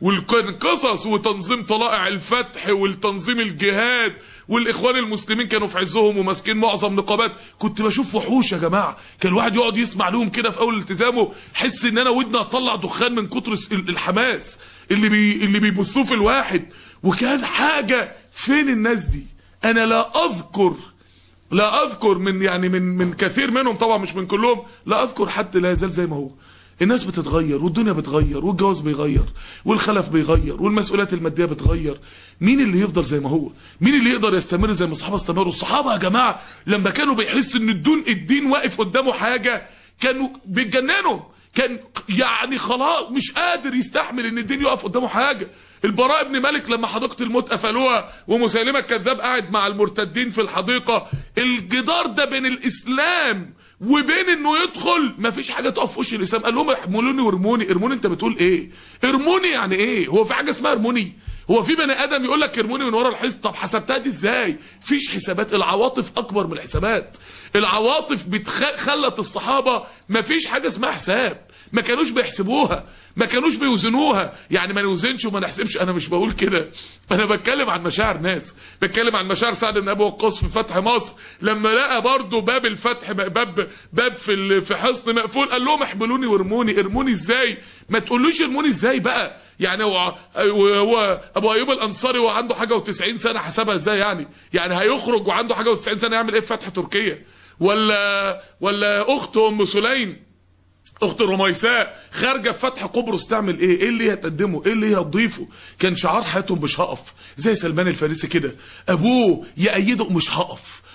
والقصص وتنظيم طلائع الفتح والتنظيم الجهاد والاخوان المسلمين كانوا في عزهم وماسكين معظم نقابات كنت بشوف وحوش يا جماعه كان الواحد يقعد يسمع لهم كده في اول التزامه حس ان انا ودني اطلع دخان من كتر الحماس اللي بي... اللي بيبثوه في الواحد وكان حاجة فين الناس دي انا لا اذكر لا اذكر من يعني من من كثير منهم طبعا مش من كلهم لا اذكر حد لا يزال زي ما هو الناس بتتغير والدنيا بتغير والجواز بيغير والخلف بيغير والمسؤوليات الماديه بتغير مين اللي يفضل زي ما هو مين اللي يقدر يستمر زي ما الصحابه استمروا الصحابه يا جماعه لما كانوا بيحسوا ان الدين الدين واقف قدامه حاجه كانوا بيتجننوا كان يعني خلاص مش قادر يستحمل ان الدين يقف قدامه حاجه البراء بن مالك لما حديقه الموت قفلوها ومسيلمه الكذاب قاعد مع المرتدين في الحديقه الجدار ده بين الاسلام وبين انه يدخل مفيش حاجه تقف في وش الاسلام قال لهم احملوني وارموني ارموني انت بتقول ايه ارموني يعني ايه هو في حاجه اسمها ارموني هو في بني ادم يقول لك ارموني من ورا الحصن طب حسبتها دي ازاي فيش حسابات العواطف اكبر من الحسابات العواطف بتخلت الصحابه مفيش حاجه اسمها حساب ما كانوش بيحسبوها ما كانوش بيوزنوها يعني ما نوزنش وما نحسبش انا مش بقول كده انا بتكلم عن مشاعر ناس بتكلم عن مشاعر سعد بن ابي وقاص في فتح مصر لما لقى برضه باب الفتح باب باب في في حصن مقفول قال لهم احملوني وارموني ارموني ازاي ما تقولوش ارموني ازاي بقى يعني هو هو ابو ايوب الانصاري وهو عنده حاجه و90 سنه حسبها ازاي يعني يعني هيخرج وعنده حاجه و90 سنه يعمل ايه في فتح تركيا ولا ولا اخته ام سليم اخت رميساء خارجه في فتح قبرص تعمل ايه ايه اللي هي تقدمه ايه اللي هي تضيفه كان شعار حياتهم مش هقف زي سلمان الفارسي كده ابوه يأيده مش هقف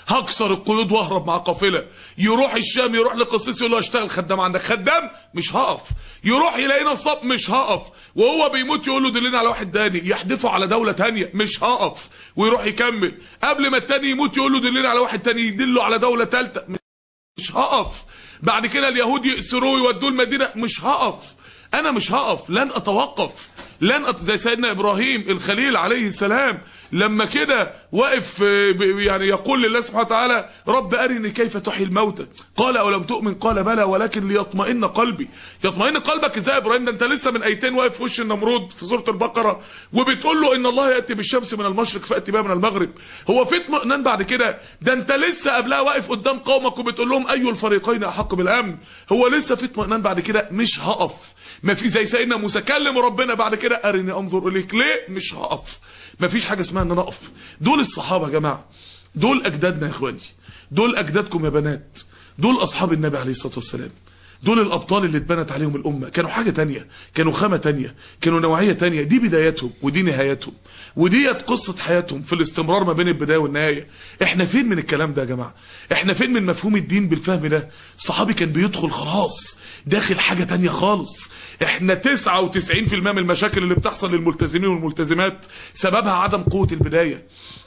هكسر القيود واهرب مع قافله يروح الشام يروح لقسيس يقول له اشتغل خدام عندك خدام مش هقف يروح يلاقي نصاب مش هقف وهو بيموت يقول له دلنا على واحد تاني يحدفه على دوله تانية مش هقف ويروح يكمل قبل ما التاني يموت يقول له دلنا على واحد تاني يدله على دوله ثالثه مش هقف بعد كده اليهود يأسروه ويودوه المدينه مش هقف انا مش هقف لن اتوقف لن أت... زي سيدنا ابراهيم الخليل عليه السلام لما كده واقف يعني يقول لله سبحانه وتعالى رب ارني كيف تحيي الموتى قال اولم تؤمن قال بلى ولكن ليطمئن قلبي يطمئن قلبك ازاي يا ابراهيم ده انت لسه من ايتين واقف في وش النمرود في سوره البقره وبتقول له ان الله ياتي بالشمس من المشرق فاتي بها من المغرب هو في اطمئنان بعد كده ده انت لسه قبلها واقف قدام قومك وبتقول لهم اي الفريقين احق بالامن هو لسه في اطمئنان بعد كده مش هقف ما في زي سيدنا موسى كلم ربنا بعد كده ارني انظر اليك ليه مش هقف ما فيش حاجه اسمها ان انا اقف دول الصحابه يا جماعه دول اجدادنا يا اخواني دول اجدادكم يا بنات دول اصحاب النبي عليه الصلاه والسلام دول الابطال اللي اتبنت عليهم الامه كانوا حاجه تانية كانوا خامه تانية كانوا نوعيه تانية دي بداياتهم ودي نهايتهم وديت قصه حياتهم في الاستمرار ما بين البدايه والنهايه احنا فين من الكلام ده يا جماعه احنا فين من مفهوم الدين بالفهم ده الصحابي كان بيدخل خلاص داخل حاجه تانية خالص احنا 99% من المشاكل اللي بتحصل للملتزمين والملتزمات سببها عدم قوه البدايه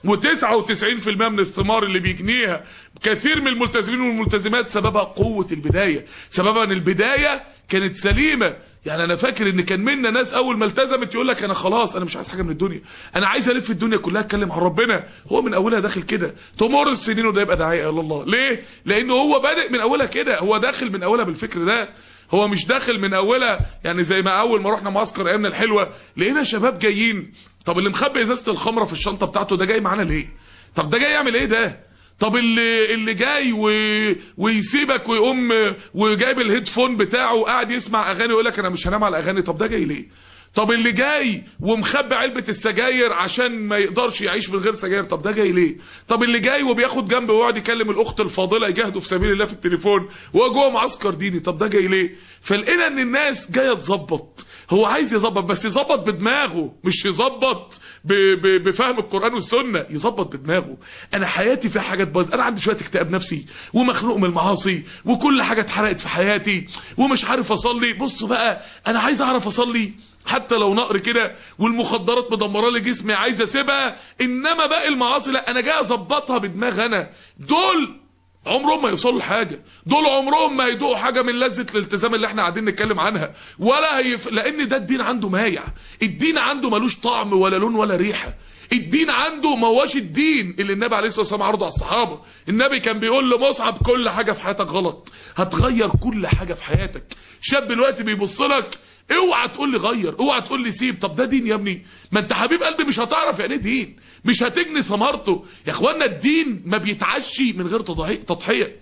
و99% من الثمار اللي بيجنيها كثير من الملتزمين والملتزمات سببها قوة البداية سببها ان البداية كانت سليمة يعني انا فاكر ان كان منا ناس اول ما التزمت يقول لك انا خلاص انا مش عايز حاجه من الدنيا انا عايز الف الدنيا كلها اتكلم عن ربنا هو من اولها داخل كده تمر السنين وده يبقى داعيه الى الله ليه لانه هو بادئ من اولها كده هو داخل من اولها بالفكر ده هو مش داخل من اولها يعني زي ما اول ما رحنا معسكر ايامنا الحلوه لقينا شباب جايين طب اللي مخبي ازازه الخمره في الشنطه بتاعته ده جاي معانا ليه طب ده جاي يعمل ايه ده طب اللي اللي جاي و... ويسيبك ويقوم وجايب الهيدفون بتاعه وقاعد يسمع اغاني ويقول لك انا مش هنام على الاغاني طب ده جاي ليه طب اللي جاي ومخبي علبة السجاير عشان ما يقدرش يعيش من غير سجاير طب ده جاي ليه طب اللي جاي وبياخد جنبه ويقعد يكلم الاخت الفاضله يجاهده في سبيل الله في التليفون وهو جوه معسكر ديني طب ده جاي ليه فلقينا ان الناس جايه تظبط هو عايز يظبط بس يظبط بدماغه مش يظبط بفهم القران والسنه يظبط بدماغه انا حياتي فيها حاجات باظ انا عندي شويه اكتئاب نفسي ومخنوق من المعاصي وكل حاجه اتحرقت في حياتي ومش عارف اصلي بصوا بقى انا عايز اعرف اصلي حتى لو نقر كده والمخدرات مدمره لي جسمي عايز اسيبها انما باقي المعاصي لا انا جاي اظبطها بدماغ انا دول عمرهم ما يوصلوا لحاجه دول عمرهم ما يدوقوا حاجه من لذه الالتزام اللي احنا قاعدين نتكلم عنها ولا هيف... لان ده الدين عنده مايع الدين عنده ملوش طعم ولا لون ولا ريحه الدين عنده ما هوش الدين اللي النبي عليه الصلاه والسلام عرضه على الصحابه النبي كان بيقول لمصعب كل حاجه في حياتك غلط هتغير كل حاجه في حياتك شاب دلوقتي بيبص لك اوعى تقول لي غير اوعى تقول لي سيب طب ده دين يا ابني ما انت حبيب قلبي مش هتعرف يعني ايه دين مش هتجني ثمرته يا اخوانا الدين ما بيتعشي من غير تضحيه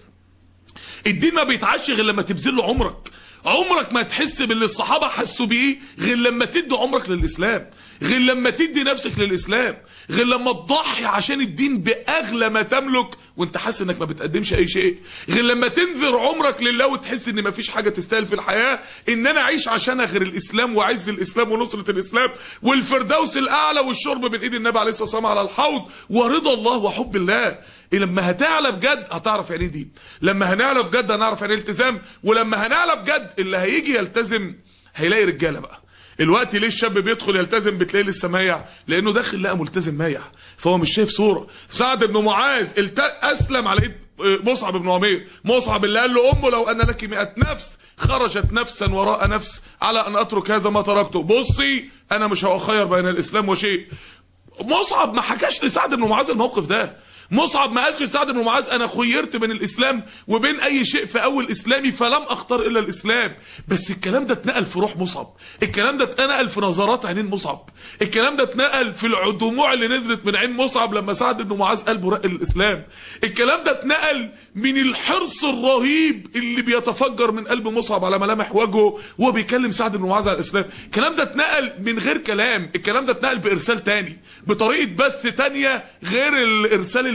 الدين ما بيتعشي غير لما تبذل له عمرك عمرك ما تحس باللي الصحابه حسوا بيه غير لما تدي عمرك للاسلام غير لما تدي نفسك للاسلام غير لما تضحي عشان الدين باغلى ما تملك وانت حاسس انك ما بتقدمش اي شيء غير لما تنذر عمرك لله وتحس ان ما فيش حاجه تستاهل في الحياه ان انا اعيش عشانها غير الاسلام وعز الاسلام ونصره الاسلام والفردوس الاعلى والشرب من ايد النبي عليه الصلاه والسلام على الحوض ورضا الله وحب الله إيه لما هتعلى بجد هتعرف يعني دين لما هنعلى بجد هنعرف يعني التزام ولما هنعلى بجد اللي هيجي يلتزم هيلاقي رجاله بقى الوقت ليه الشاب بيدخل يلتزم بتلاقيه لسه مايع لانه داخل لقى ملتزم مايع فهو مش شايف صوره سعد بن معاذ الت... اسلم على ايد مصعب بن عمير مصعب اللي قال له امه لو ان لك 100 نفس خرجت نفسا وراء نفس على ان اترك هذا ما تركته بصي انا مش هأخير بين الاسلام وشيء مصعب ما حكاش لسعد بن معاذ الموقف ده مصعب ما قالش لسعد بن معاذ انا خيرت بين الاسلام وبين اي شيء في اول اسلامي فلم اختار الا الاسلام بس الكلام ده اتنقل في روح مصعب الكلام ده اتنقل في نظرات عينين مصعب الكلام ده اتنقل في الدموع اللي نزلت من عين مصعب لما سعد بن معاذ قلبه رق الاسلام الكلام ده اتنقل من الحرص الرهيب اللي بيتفجر من قلب مصعب على ملامح وجهه وهو بيكلم سعد بن معاذ على الاسلام الكلام ده اتنقل من غير كلام الكلام ده اتنقل بارسال تاني بطريقه بث تانية غير الارسال اللي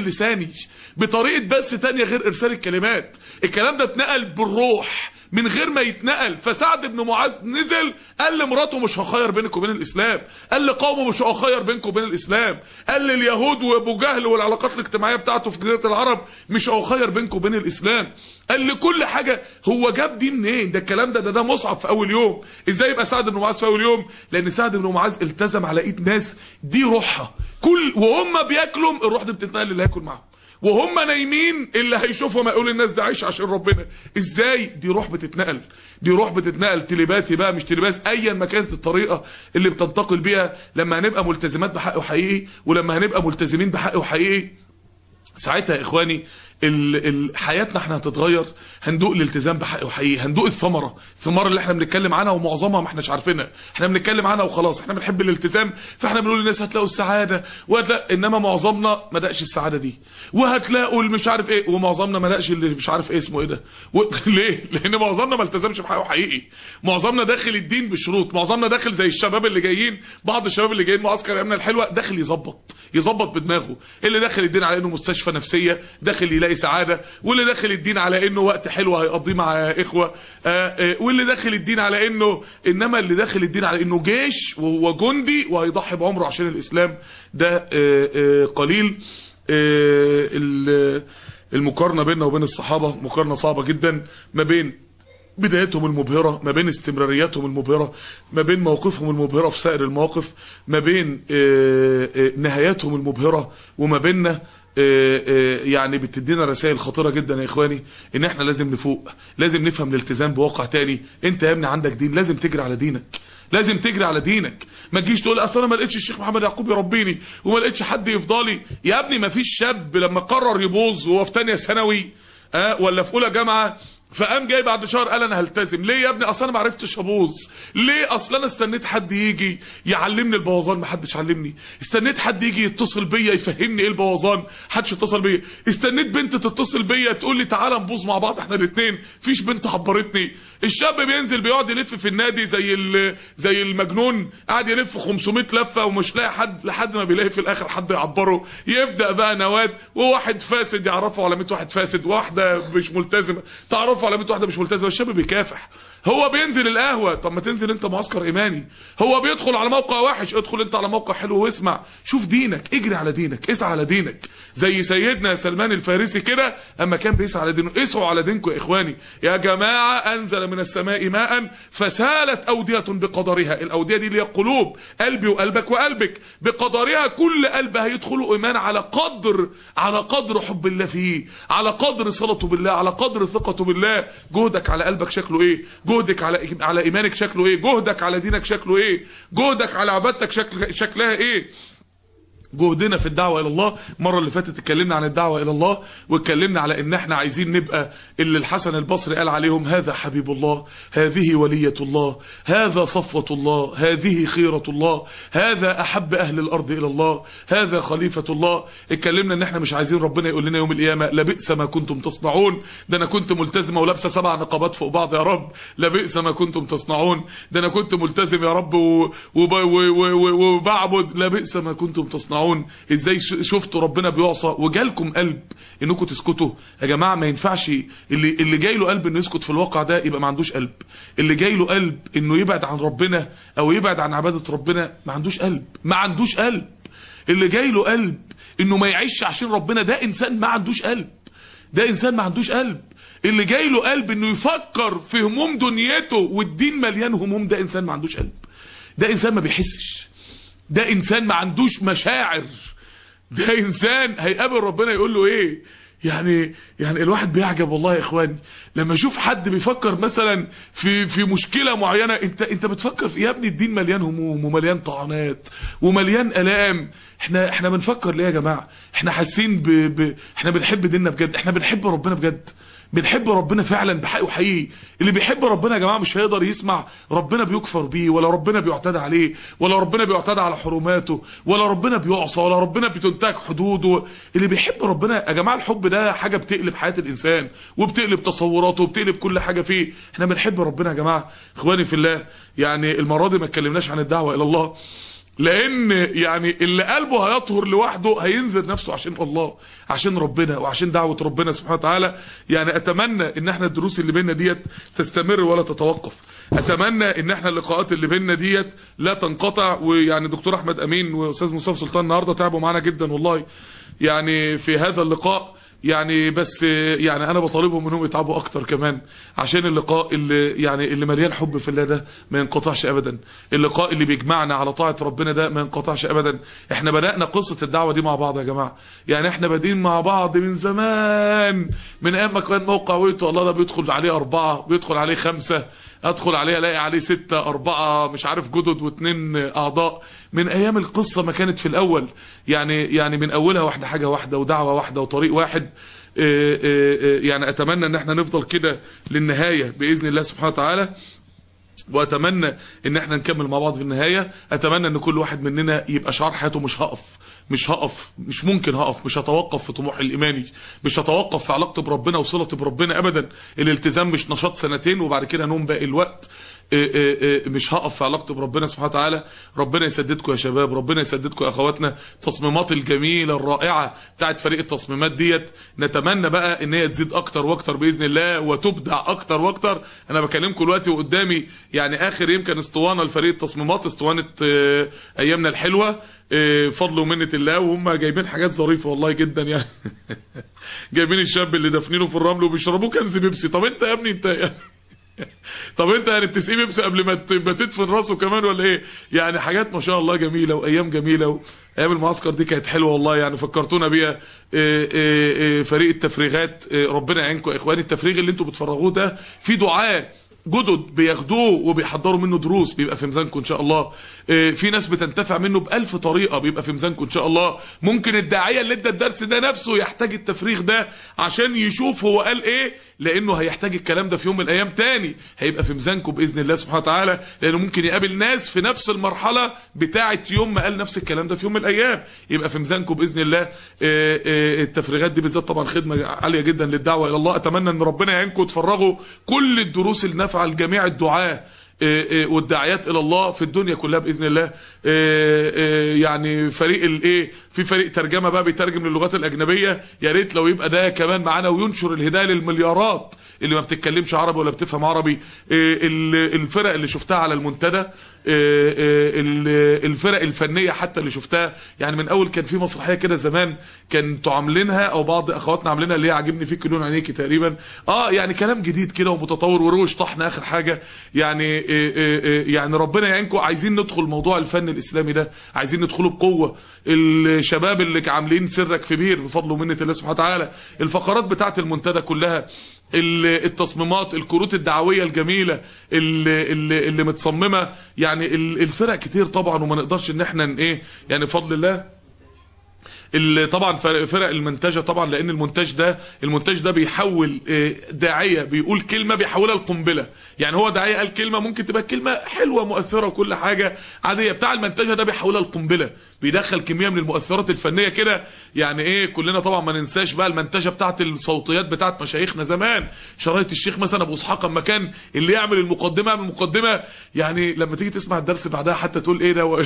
لساني بطريقه بس تانية غير ارسال الكلمات الكلام ده اتنقل بالروح من غير ما يتنقل فسعد بن معاذ نزل قال لمراته مش هخير بينك وبين الاسلام قال لقومه مش هخير بينكم وبين الاسلام قال لليهود وابو جهل والعلاقات الاجتماعيه بتاعته في جزيره العرب مش هخير بينكم وبين الاسلام قال لكل حاجه هو جاب دي منين ده الكلام ده ده ده مصعب في اول يوم ازاي يبقى سعد بن معاذ في اول يوم لان سعد بن معاذ التزم على ايد ناس دي روحها كل وهم بياكلوا الروح دي بتتنقل اللي هياكل معاهم وهم نايمين اللي هيشوفهم يقول الناس دي عايشه عشان ربنا ازاي دي روح بتتنقل دي روح بتتنقل تليباثي بقى مش تليباث ايا ما كانت الطريقه اللي بتنتقل بيها لما هنبقى ملتزمات بحق وحقيقي ولما هنبقى ملتزمين بحق وحقيقي ساعتها يا اخواني ال ال حياتنا احنا هتتغير هندوق الالتزام بحق وحقيقي هندوق الثمره الثمره اللي احنا بنتكلم عنها ومعظمها ما احناش عارفينها احنا بنتكلم عنها وخلاص احنا بنحب الالتزام فاحنا بنقول للناس هتلاقوا السعاده وهتلاقوا انما معظمنا ما دقش السعاده دي وهتلاقوا مش عارف ايه ومعظمنا ما دقش اللي مش عارف ايه اسمه ايه ده و... ليه لان معظمنا ما التزمش بحق وحقيقي معظمنا داخل الدين بشروط معظمنا داخل زي الشباب اللي جايين بعض الشباب اللي جايين معسكر ايامنا الحلوه داخل يظبط يظبط بدماغه اللي داخل الدين على انه مستشفى نفسيه داخل يلاقي سعاده واللي داخل الدين على انه وقت حلو هيقضيه مع اخوه آآ آآ واللي داخل الدين على انه انما اللي داخل الدين على انه جيش وهو جندي وهيضحي بعمره عشان الاسلام ده آآ قليل المقارنه بيننا وبين الصحابه مقارنه صعبه جدا ما بين بدايتهم المبهرة ما بين استمرارياتهم المبهرة ما بين موقفهم المبهرة في سائر المواقف ما بين نهاياتهم المبهرة وما بيننا يعني بتدينا رسائل خطيرة جدا يا اخواني ان احنا لازم نفوق لازم نفهم الالتزام بواقع تاني انت يا ابني عندك دين لازم تجري على دينك لازم تجري على دينك ما تجيش تقول اصل انا ما لقيتش الشيخ محمد يعقوب يربيني وما لقيتش حد يفضلي يا ابني ما فيش شاب لما قرر يبوظ وهو في ثانيه ثانوي اه ولا في اولى جامعه فقام جاي بعد شهر قال انا هلتزم ليه يا ابني اصل انا ما عرفتش ابوظ ليه اصل انا استنيت حد يجي يعلمني البوظان ما حدش علمني استنيت حد يجي يتصل بيا يفهمني ايه البوظان حدش اتصل بيا استنيت بنت تتصل بيا تقول لي تعالى نبوظ مع بعض احنا الاثنين فيش بنت عبرتني الشاب بينزل بيقعد يلف في النادي زي زي المجنون قاعد يلف 500 لفه ومش لاقي حد لحد ما بيلاقي في الاخر حد يعبره يبدا بقى نواد وواحد فاسد يعرفه على 100 واحد فاسد واحده مش ملتزمه تعرفه على 100 واحده مش ملتزمه الشاب بيكافح هو بينزل القهوه طب ما تنزل انت معسكر ايماني هو بيدخل على موقع وحش ادخل انت على موقع حلو واسمع شوف دينك اجري على دينك اسعى على دينك زي سيدنا سلمان الفارسي كده اما كان بيسعى على دينه اسعوا على دينكم يا اخواني يا جماعه انزل من السماء ماء فسالت اوديه بقدرها الاوديه دي اللي هي القلوب قلبي وقلبك وقلبك بقدرها كل قلب هيدخله ايمان على قدر على قدر حب الله فيه على قدر صلته بالله على قدر ثقته بالله جهدك على قلبك شكله ايه جهدك على على ايمانك شكله ايه جهدك على دينك شكله ايه جهدك على عبادتك شكل شكلها ايه جهدنا في الدعوة إلى الله المرة اللي فاتت اتكلمنا عن الدعوة إلى الله واتكلمنا على إن احنا عايزين نبقى اللي الحسن البصري قال عليهم هذا حبيب الله هذه ولية الله هذا صفوة الله هذه خيرة الله هذا أحب أهل الأرض إلى الله هذا خليفة الله اتكلمنا إن احنا مش عايزين ربنا يقول لنا يوم القيامة لبئس ما كنتم تصنعون ده أنا كنت ملتزمة ولابسة سبع نقابات فوق بعض يا رب لبئس ما كنتم تصنعون ده أنا كنت ملتزم يا رب وبعبد لبئس ما كنتم تصنعون تسمعون ازاي شفتوا ربنا بيعصى وجالكم قلب انكم تسكتوا يا جماعه ما ينفعش اللي اللي جاي له قلب انه يسكت في الواقع ده يبقى ما عندوش قلب اللي جاي له قلب انه يبعد عن ربنا او يبعد عن عباده ربنا ما عندوش قلب ما عندوش قلب اللي جاي له قلب انه ما يعيش عشان ربنا ده انسان ما عندوش قلب ده انسان ما عندوش قلب اللي جاي له قلب انه يفكر في هموم دنيته والدين مليان هموم ده انسان ما عندوش قلب ده انسان ما بيحسش ده انسان ما عندوش مشاعر ده انسان هيقابل ربنا يقول له ايه يعني يعني الواحد بيعجب والله يا اخواني لما اشوف حد بيفكر مثلا في في مشكله معينه انت انت بتفكر في يا ابني الدين مليان هموم ومليان طعنات ومليان الام احنا احنا بنفكر ليه يا جماعه احنا حاسين ب... ب... احنا بنحب ديننا بجد احنا بنحب ربنا بجد بنحب ربنا فعلا بحق وحقيقي اللي بيحب ربنا يا جماعه مش هيقدر يسمع ربنا بيكفر بيه ولا ربنا بيعتدى عليه ولا ربنا بيعتدى على حرماته ولا ربنا بيعصى ولا ربنا بتنتهك حدوده اللي بيحب ربنا يا جماعه الحب ده حاجه بتقلب حياه الانسان وبتقلب تصوراته وبتقلب كل حاجه فيه احنا بنحب ربنا يا جماعه اخواني في الله يعني المره دي ما اتكلمناش عن الدعوه الى الله لان يعني اللي قلبه هيطهر لوحده هينذر نفسه عشان الله عشان ربنا وعشان دعوه ربنا سبحانه وتعالى يعني اتمنى ان احنا الدروس اللي بينا ديت تستمر ولا تتوقف اتمنى ان احنا اللقاءات اللي بينا ديت لا تنقطع ويعني دكتور احمد امين واستاذ مصطفى سلطان النهارده تعبوا معانا جدا والله يعني في هذا اللقاء يعني بس يعني انا بطالبهم انهم يتعبوا اكتر كمان عشان اللقاء اللي يعني اللي مليان حب في الله ده ما ينقطعش ابدا اللقاء اللي بيجمعنا على طاعه ربنا ده ما ينقطعش ابدا احنا بدانا قصه الدعوه دي مع بعض يا جماعه يعني احنا بادئين مع بعض من زمان من ايام ما كان موقع ويتو الله ده بيدخل عليه اربعه بيدخل عليه خمسه ادخل عليه الاقي عليه ستة اربعة مش عارف جدد واثنين اعضاء من ايام القصة ما كانت في الاول يعني يعني من اولها واحدة حاجة واحدة ودعوة واحدة وطريق واحد اه اه اه يعني اتمنى ان احنا نفضل كده للنهاية باذن الله سبحانه وتعالى واتمنى ان احنا نكمل مع بعض في النهاية اتمنى ان كل واحد مننا يبقى شعار حياته مش هقف مش هقف مش ممكن هقف مش هتوقف في طموحي الايماني مش هتوقف في علاقتي بربنا وصلتي بربنا ابدا الالتزام مش نشاط سنتين وبعد كده نوم باقي الوقت إيه إيه إيه مش هقف في علاقتي بربنا سبحانه وتعالى ربنا يسددكم يا شباب ربنا يسددكم يا اخواتنا التصميمات الجميله الرائعه بتاعت فريق التصميمات ديت نتمنى بقى ان هي تزيد اكتر واكتر باذن الله وتبدع اكتر واكتر انا بكلمكم دلوقتي وقدامي يعني اخر يمكن اسطوانه لفريق التصميمات اسطوانه ايامنا الحلوه فضل ومنه الله وهم جايبين حاجات ظريفه والله جدا يعني جايبين الشاب اللي دافنينه في الرمل وبيشربوه كنز بيبسي طب انت يا ابني انت يعني طب انت يعني بتسقيه بيبسي قبل ما تدفن راسه كمان ولا ايه يعني حاجات ما شاء الله جميله وايام جميله ايام المعسكر دي كانت حلوه والله يعني فكرتونا بيها فريق التفريغات ربنا يعينكم يا اخواني التفريغ اللي انتوا بتفرغوه ده في دعاء جدد بياخدوه وبيحضروا منه دروس بيبقى في ميزانكم ان شاء الله في ناس بتنتفع منه بألف طريقة بيبقى في ميزانكم ان شاء الله ممكن الداعية اللي ادى الدرس ده نفسه يحتاج التفريغ ده عشان يشوف هو قال ايه لانه هيحتاج الكلام ده في يوم من الايام تاني هيبقى في ميزانكم باذن الله سبحانه وتعالى لانه ممكن يقابل ناس في نفس المرحلة بتاعه يوم ما قال نفس الكلام ده في يوم من الايام يبقى في ميزانكم باذن الله التفريغات دي بالذات طبعا خدمة عالية جدا للدعوة الى الله اتمنى ان ربنا يعينكم تفرغوا كل الدروس النافعة نفع لجميع الدعاة والداعيات الى الله في الدنيا كلها باذن الله يعني فريق الايه في فريق ترجمه بقى بيترجم للغات الاجنبيه يا ريت لو يبقى ده كمان معانا وينشر الهدايه للمليارات اللي ما بتتكلمش عربي ولا بتفهم عربي الفرق اللي شفتها على المنتدى الفرق الفنيه حتى اللي شفتها يعني من اول كان في مسرحيه كده زمان كانوا عاملينها او بعض اخواتنا عاملينها اللي هي عاجبني فيك لون عينيكي تقريبا اه يعني كلام جديد كده ومتطور وروش طحن اخر حاجه يعني يعني ربنا يعينكم عايزين ندخل موضوع الفن الاسلامي ده عايزين ندخله بقوه الشباب اللي عاملين سرك في بير بفضل ومنه الله سبحانه وتعالى الفقرات بتاعه المنتدى كلها التصميمات الكروت الدعوية الجميلة اللي, اللي, اللي متصممة يعني الفرق كتير طبعا وما نقدرش ان احنا ايه يعني بفضل الله اللي طبعا فرق المنتجه طبعا لان المونتاج ده المونتاج ده بيحول داعيه بيقول كلمه بيحولها لقنبله يعني هو داعيه قال كلمه ممكن تبقى كلمه حلوه مؤثره وكل حاجه عاديه بتاع المنتجه ده بيحولها لقنبله بيدخل كميه من المؤثرات الفنيه كده يعني ايه كلنا طبعا ما ننساش بقى المنتجه بتاعه الصوتيات بتاعه مشايخنا زمان شرايط الشيخ مثلا ابو اسحاق اما كان اللي يعمل المقدمه يعمل المقدمه يعني لما تيجي تسمع الدرس بعدها حتى تقول ايه ده و...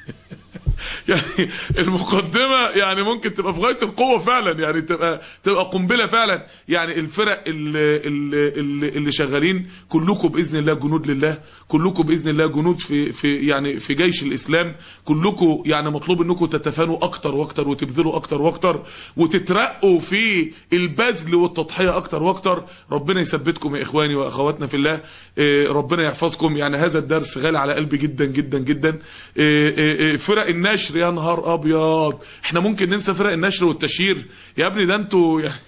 يعني المقدمه يعني ممكن تبقى في غايه القوه فعلا يعني تبقى تبقى قنبله فعلا يعني الفرق اللي, اللي, اللي شغالين كلكم باذن الله جنود لله كلكم باذن الله جنود في في يعني في جيش الاسلام كلكم يعني مطلوب انكم تتفانوا اكتر واكتر وتبذلوا اكتر واكتر وتترقوا في البذل والتضحيه اكتر واكتر ربنا يثبتكم يا اخواني واخواتنا في الله ربنا يحفظكم يعني هذا الدرس غالي على قلبي جدا جدا جدا فرق النشر يا نهار ابيض احنا ممكن ننسى فرق النشر والتشهير يا ابني ده انتوا يعني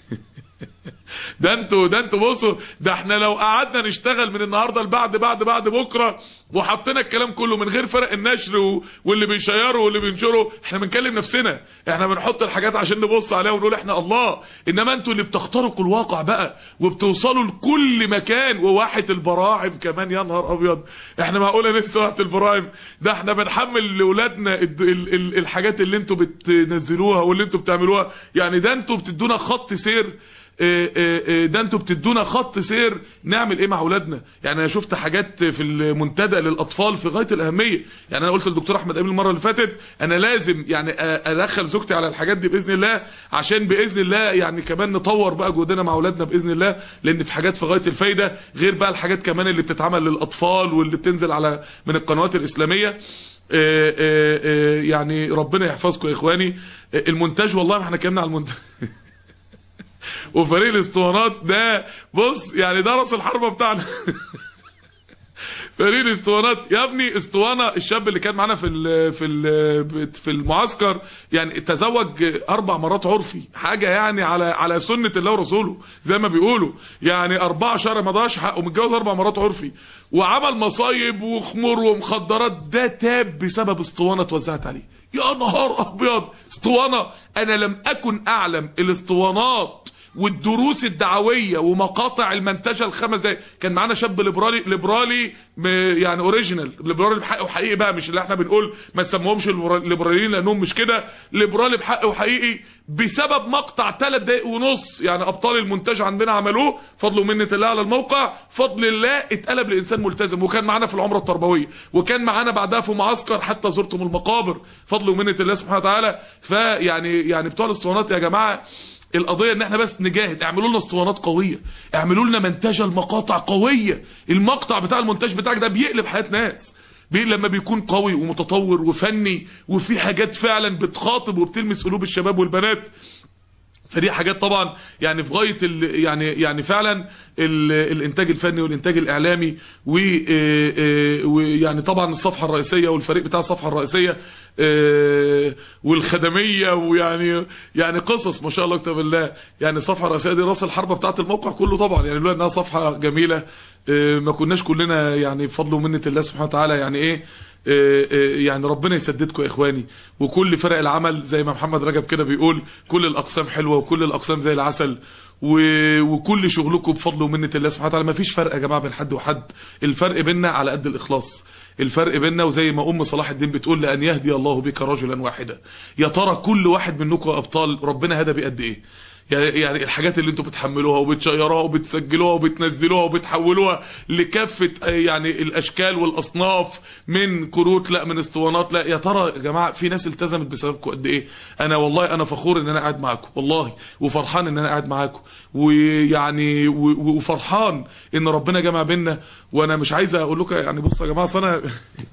ده انتوا ده انتوا بصوا ده احنا لو قعدنا نشتغل من النهارده لبعد بعد بعد بكره وحطينا الكلام كله من غير فرق النشر و... واللي بيشيروا واللي بينشروا احنا بنكلم نفسنا احنا بنحط الحاجات عشان نبص عليها ونقول احنا الله انما انتوا اللي بتخترقوا الواقع بقى وبتوصلوا لكل مكان وواحه البراعم كمان يا نهار ابيض احنا معقوله لسه واحه البراعم ده احنا بنحمل لاولادنا ال... ال... ال... الحاجات اللي انتوا بتنزلوها واللي انتوا بتعملوها يعني ده انتوا بتدونا خط سير آه، آه، آه، ده انتوا بتدونا خط سير نعمل ايه مع اولادنا يعني انا شفت حاجات في المنتدى للاطفال في غايه الاهميه يعني انا قلت للدكتور احمد امين المره اللي فاتت انا لازم يعني أ- ادخل زوجتي على الحاجات دي باذن الله عشان باذن الله يعني كمان نطور بقى جهدنا مع اولادنا باذن الله لان في حاجات في غايه الفايده غير بقى الحاجات كمان اللي بتتعمل للاطفال واللي بتنزل على من القنوات الاسلاميه آه، آه، آه، يعني ربنا يحفظكم يا اخواني آه، المونتاج والله ما احنا اتكلمنا على المونتاج وفريق الاسطوانات ده بص يعني ده راس الحربه بتاعنا فريق الاسطوانات يا ابني اسطوانه الشاب اللي كان معانا في ال في ال في المعسكر يعني تزوج اربع مرات عرفي حاجه يعني على على سنه الله ورسوله زي ما بيقولوا يعني اربعه شهر ما ضاعش حقه متجوز اربع مرات عرفي وعمل مصايب وخمور ومخدرات ده تاب بسبب اسطوانه اتوزعت عليه يا نهار ابيض اسطوانه انا لم اكن اعلم الاسطوانات والدروس الدعويه ومقاطع المنتجه الخمس دقايق كان معانا شاب ليبرالي ليبرالي م- يعني اوريجينال ليبرالي بحق وحقيقي بقى مش اللي احنا بنقول ما نسموهمش الليبراليين لانهم مش كده ليبرالي بحق وحقيقي بسبب مقطع ثلاث دقايق ونص يعني ابطال المونتاج عندنا عملوه فضل ومنه الله على الموقع فضل الله اتقلب لانسان ملتزم وكان معانا في العمره التربويه وكان معانا بعدها في معسكر حتى زرتم المقابر فضل ومنه الله سبحانه وتعالى فيعني يعني بتوع الاسطوانات يا جماعه القضيه ان احنا بس نجاهد اعملوا لنا اسطوانات قويه اعملوا لنا منتجه المقاطع قويه المقطع بتاع المونتاج بتاعك ده بيقلب حياه ناس بي لما بيكون قوي ومتطور وفني وفي حاجات فعلا بتخاطب وبتلمس قلوب الشباب والبنات فدي حاجات طبعا يعني في غايه ال يعني يعني فعلا ال الانتاج الفني والانتاج الاعلامي و آه، آه، ويعني طبعا الصفحه الرئيسيه والفريق بتاع الصفحه الرئيسيه آه، والخدميه ويعني يعني قصص ما شاء الله كتاب الله يعني الصفحه الرئيسيه دي راس الحربه بتاعت الموقع كله طبعا يعني لولا انها صفحه جميله آه، ما كناش كلنا يعني بفضل ومنه الله سبحانه وتعالى يعني ايه آه، آه، يعني ربنا يسددكم يا اخواني وكل فرق العمل زي ما محمد رجب كده بيقول كل الاقسام حلوه وكل الاقسام زي العسل و- وكل شغلكم بفضل ومنه الله سبحانه وتعالى ما فيش فرق يا جماعه بين حد وحد الفرق بيننا على قد الاخلاص الفرق بيننا وزي ما ام صلاح الدين بتقول لان يهدي الله بك رجلا واحدا يا ترى كل واحد منكم يا ابطال ربنا هدى بقد ايه يعني يعني الحاجات اللي انتوا بتحملوها وبتشيروها وبتسجلوها وبتنزلوها وبتحولوها لكافه آه، يعني الاشكال والاصناف من كروت لا من اسطوانات لا يا ترى يا جماعه في ناس التزمت بسببكم قد ايه انا والله انا فخور ان انا قاعد معاكم والله وفرحان ان انا قاعد معاكم ويعني و- و- وفرحان ان ربنا جمع بينا وانا مش عايز اقول لكم يعني بصوا يا جماعه أصل انا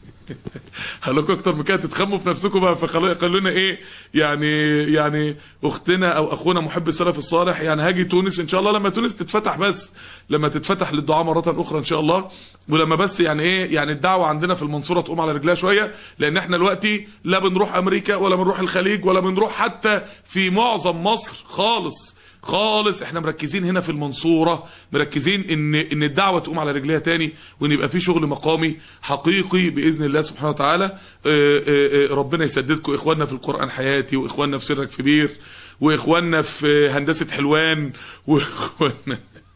هقول لكم اكتر من كده تتخموا في نفسكم بقى فخلونا ايه يعني يعني اختنا او اخونا محب السلف الصالح يعني هاجي تونس ان شاء الله لما تونس تتفتح بس لما تتفتح للدعاء مره اخرى ان شاء الله ولما بس يعني ايه يعني الدعوه عندنا في المنصوره تقوم على رجلها شويه لان احنا دلوقتي لا بنروح امريكا ولا بنروح الخليج ولا بنروح حتى في معظم مصر خالص خالص احنا مركزين هنا في المنصورة مركزين ان ان الدعوة تقوم على رجليها تاني وان يبقى في شغل مقامي حقيقي باذن الله سبحانه وتعالى اه، اه، اه، ربنا يسددكم اخواننا في القرآن حياتي واخواننا في سرك في بير واخواننا في هندسة حلوان واخواننا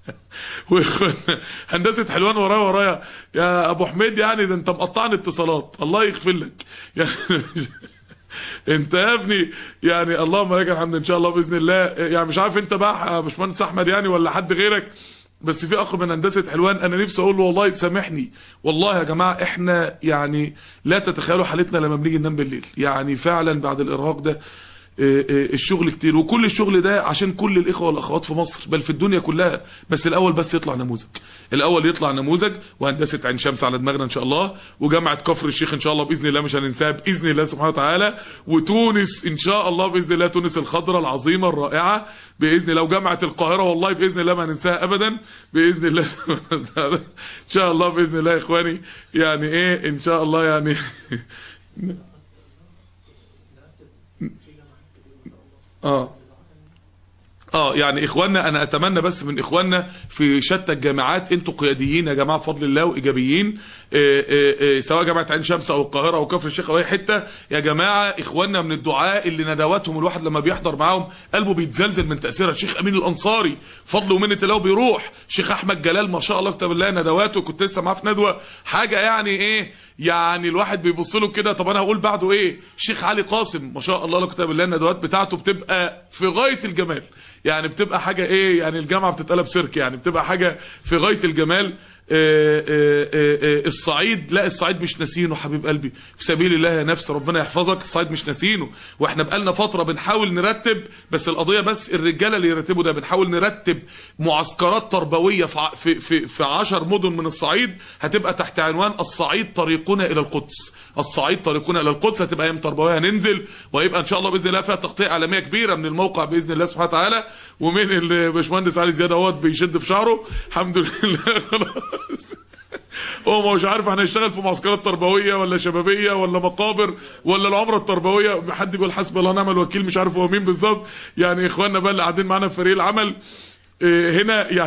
واخواننا هندسه حلوان ورايا ورايا يا ابو حميد يعني ده انت مقطعني اتصالات الله يغفر لك يعني انت يا ابني يعني اللهم لك الحمد ان شاء الله باذن الله يعني مش عارف انت بقى يا باشمهندس احمد يعني ولا حد غيرك بس في اخ من هندسه حلوان انا نفسي اقول له والله سامحني والله يا جماعه احنا يعني لا تتخيلوا حالتنا لما بنيجي ننام بالليل يعني فعلا بعد الارهاق ده اه، اه، الشغل كتير وكل الشغل ده عشان كل الاخوه والاخوات في مصر بل في الدنيا كلها بس الاول بس يطلع نموذج الاول يطلع نموذج وهندسه عين شمس على دماغنا ان شاء الله وجامعه كفر الشيخ ان شاء الله باذن الله مش هننساها باذن الله سبحانه وتعالى وتونس ان شاء الله باذن الله تونس الخضراء العظيمه الرائعه باذن الله وجامعه القاهره والله باذن الله ما هننساها ابدا باذن الله سبحانه وتعالى ان شاء الله باذن الله يا اخواني يعني ايه ان شاء الله يعني اه اه يعني اخواننا انا اتمنى بس من اخواننا في شتى الجامعات انتوا قياديين يا جماعه بفضل الله وايجابيين آه، آه، آه، سواء جامعه عين شمس او القاهره او كفر الشيخ او اي حته يا جماعه اخواننا من الدعاء اللي ندواتهم الواحد لما بيحضر معاهم قلبه بيتزلزل من تاثيرها الشيخ امين الانصاري فضل ومنه الله بيروح الشيخ احمد جلال ما شاء الله كتاب الله ندواته كنت لسه معاه في ندوه حاجه يعني ايه يعني الواحد بيبص له كده طب انا هقول بعده ايه الشيخ علي قاسم ما شاء الله له كتاب الله الندوات بتاعته بتبقى في غايه الجمال يعني بتبقى حاجه ايه يعني الجامعه بتتقلب سيرك يعني بتبقى حاجه في غايه الجمال آه، آه، آه، آه، الصعيد لا الصعيد مش ناسينه حبيب قلبي في سبيل الله يا نفس ربنا يحفظك الصعيد مش ناسينه واحنا بقالنا فتره بنحاول نرتب بس القضيه بس الرجاله اللي يرتبوا ده بنحاول نرتب معسكرات تربويه في ع- في في, في 10 مدن من الصعيد هتبقى تحت عنوان الصعيد طريقنا الى القدس الصعيد طريقنا الى القدس هتبقى ايام تربويه هننزل ويبقى ان شاء الله باذن الله فيها تغطيه اعلاميه كبيره من الموقع باذن الله سبحانه وتعالى ومن الباشمهندس علي زياد اهوت بيشد في شعره الحمد لله خلاص هو مش عارف هنشتغل في معسكرات تربويه ولا شبابيه ولا مقابر ولا العمره التربويه حد بيقول حسبي الله ونعم الوكيل مش عارف هو مين بالظبط يعني اخواننا بقى اللي قاعدين معانا في فريق العمل إيه، هنا يعني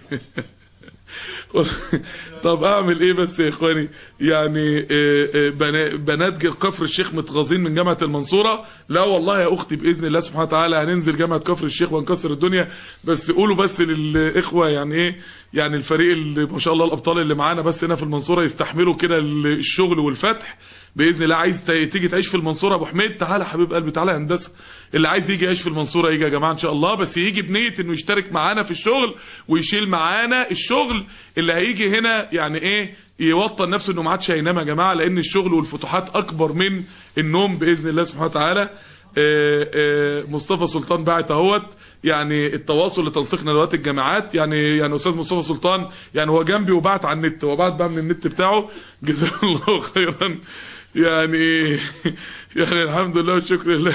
طب اعمل ايه بس يا اخواني يعني إيه، إيه، بنا- بنات كفر الشيخ متغاظين من جامعه المنصوره لا والله يا اختي باذن الله سبحانه وتعالى هننزل جامعه كفر الشيخ ونكسر الدنيا بس قولوا بس للاخوه يعني ايه يعني الفريق اللي ما شاء الله الابطال اللي معانا بس هنا في المنصوره يستحملوا كده الشغل والفتح باذن الله عايز ت- تيجي تعيش في المنصوره ابو حميد تعالى يا حبيب قلبي تعالى يا هندسه اللي عايز يجي يعيش في المنصوره يجي يا جماعه ان شاء الله بس يجي بنيه انه يشترك معانا في الشغل ويشيل معانا الشغل اللي هيجي هنا يعني ايه يوطن نفسه انه ما عادش هينام يا جماعه لان الشغل والفتوحات اكبر من النوم باذن الله سبحانه وتعالى آه، آه، مصطفى سلطان باعت اهوت يعني التواصل لتنسيق ندوات الجامعات يعني يعني استاذ مصطفى سلطان يعني هو جنبي وبعت على النت هو بعت بقى من النت بتاعه جزاه الله خيرا يعني يعني الحمد لله والشكر لله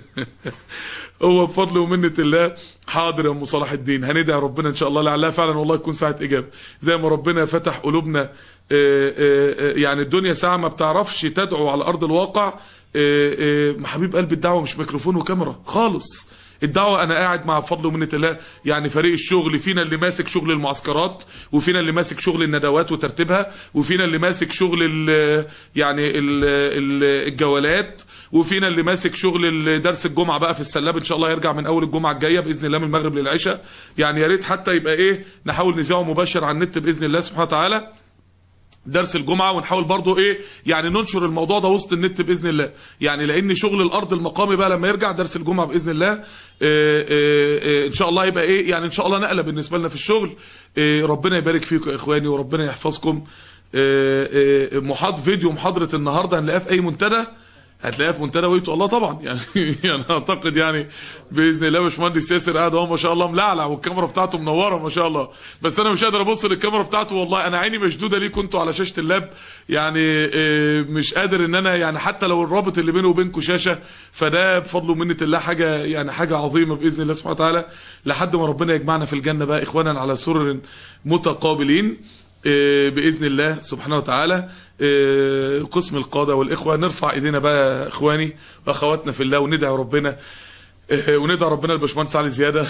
هو بفضل ومنة الله حاضر يا ام صلاح الدين هندعي ربنا ان شاء الله لعلها فعلا والله تكون ساعه اجابه زي ما ربنا فتح قلوبنا آه، آه، آه، يعني الدنيا ساعه ما بتعرفش تدعو على ارض الواقع آه، آه، حبيب قلب الدعوه مش ميكروفون وكاميرا خالص الدعوة أنا قاعد مع بفضل ومنة الله يعني فريق الشغل فينا اللي ماسك شغل المعسكرات وفينا اللي ماسك شغل الندوات وترتيبها وفينا اللي ماسك شغل ال يعني ال ال الجولات وفينا اللي ماسك شغل درس الجمعة بقى في السلاب إن شاء الله يرجع من أول الجمعة الجاية بإذن الله من المغرب للعشاء يعني يا ريت حتى يبقى إيه نحاول نذيعه مباشر على النت بإذن الله سبحانه وتعالى درس الجمعة ونحاول برضو ايه يعني ننشر الموضوع ده وسط النت بإذن الله يعني لان شغل الارض المقامي بقى لما يرجع درس الجمعة بإذن الله آه، آه، آه، ان شاء الله يبقى ايه يعني ان شاء الله نقلة بالنسبة لنا في الشغل آه، ربنا يبارك فيكم يا اخواني وربنا يحفظكم آه، آه، محاض فيديو محاضرة النهاردة هنلاقيها في اي منتدى هتلاقيها في منتدى ويتو الله طبعا يعني يعني اعتقد يعني باذن الله باشمهندس ياسر قاعد اهو ما شاء الله ملعلع والكاميرا بتاعته منوره ما شاء الله بس انا مش قادر ابص للكاميرا بتاعته والله انا عيني مشدوده ليه كنتوا على شاشه اللاب يعني آه، مش قادر ان انا يعني حتى لو الرابط اللي بينه وبينكم شاشه فده بفضل ومنه الله حاجه يعني حاجه عظيمه باذن الله سبحانه وتعالى لحد ما ربنا يجمعنا في الجنه بقى اخوانا على سرر متقابلين آه، باذن الله سبحانه وتعالى آه، قسم القاده والاخوه نرفع ايدينا بقى يا اخواني واخواتنا في الله وندعي ربنا آه، وندعي ربنا الباشمهندس علي زياده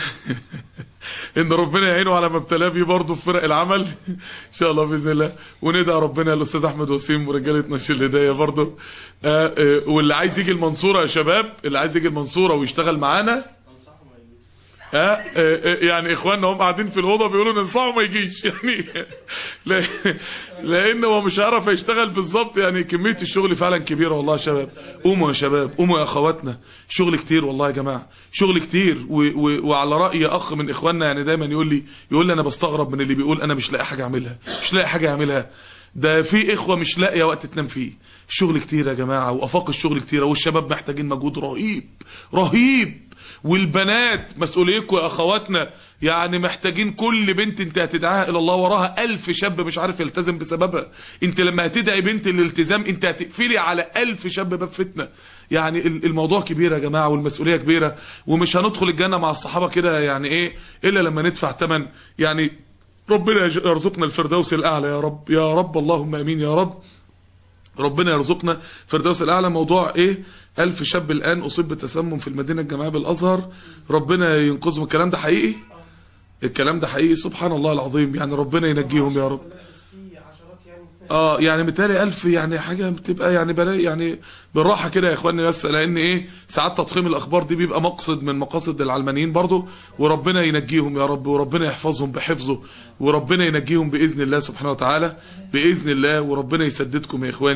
ان ربنا يعينه على ما ابتلاه بيه برضه في فرق العمل ان شاء الله باذن الله وندعي ربنا الاستاذ احمد وسيم ورجاله نشر الهدايه برضه آه، آه، واللي عايز يجي المنصوره يا شباب اللي عايز يجي المنصوره ويشتغل معانا ها آه، آه، يعني اخواننا هم قاعدين في الاوضه بيقولوا ننصحه ما يجيش يعني لا- لان هو مش هيعرف يشتغل بالظبط يعني كميه الشغل فعلا كبيره والله يا شباب قوموا يا شباب قوموا يا اخواتنا شغل كتير والله يا جماعه شغل كتير و و وعلى راي اخ من اخواننا يعني دايما يقول لي يقول لي انا بستغرب من اللي بيقول انا مش لاقي حاجه اعملها مش لاقي حاجه اعملها ده في اخوه مش لاقيه وقت تنام فيه الشغل كتير يا جماعه وافاق الشغل كتيره والشباب محتاجين مجهود رهيب رهيب والبنات مسؤوليتكم يا اخواتنا يعني محتاجين كل بنت انت هتدعاها الى الله وراها ألف شاب مش عارف يلتزم بسببها انت لما هتدعي بنت الالتزام انت هتقفلي على ألف شاب باب فتنة يعني ال- الموضوع كبير يا جماعة والمسؤولية كبيرة ومش هندخل الجنة مع الصحابة كده يعني ايه الا لما ندفع ثمن يعني ربنا يج- يرزقنا الفردوس الاعلى يا رب يا رب اللهم امين يا رب ربنا يرزقنا فردوس الاعلى موضوع ايه ألف شاب الآن أصيب بتسمم في المدينة الجامعية بالأزهر ربنا ينقذهم الكلام ده حقيقي الكلام ده حقيقي سبحان الله العظيم يعني ربنا ينجيهم يا رب في عشرات يعني اه يعني متهيألي ألف يعني حاجة بتبقى يعني بلاقي يعني بالراحة كده يا اخواني بس لأن ايه ساعات تضخيم الأخبار دي بيبقى مقصد من مقاصد العلمانيين برضو وربنا ينجيهم يا رب وربنا يحفظهم بحفظه وربنا ينجيهم بإذن الله سبحانه وتعالى بإذن الله وربنا يسددكم يا اخواني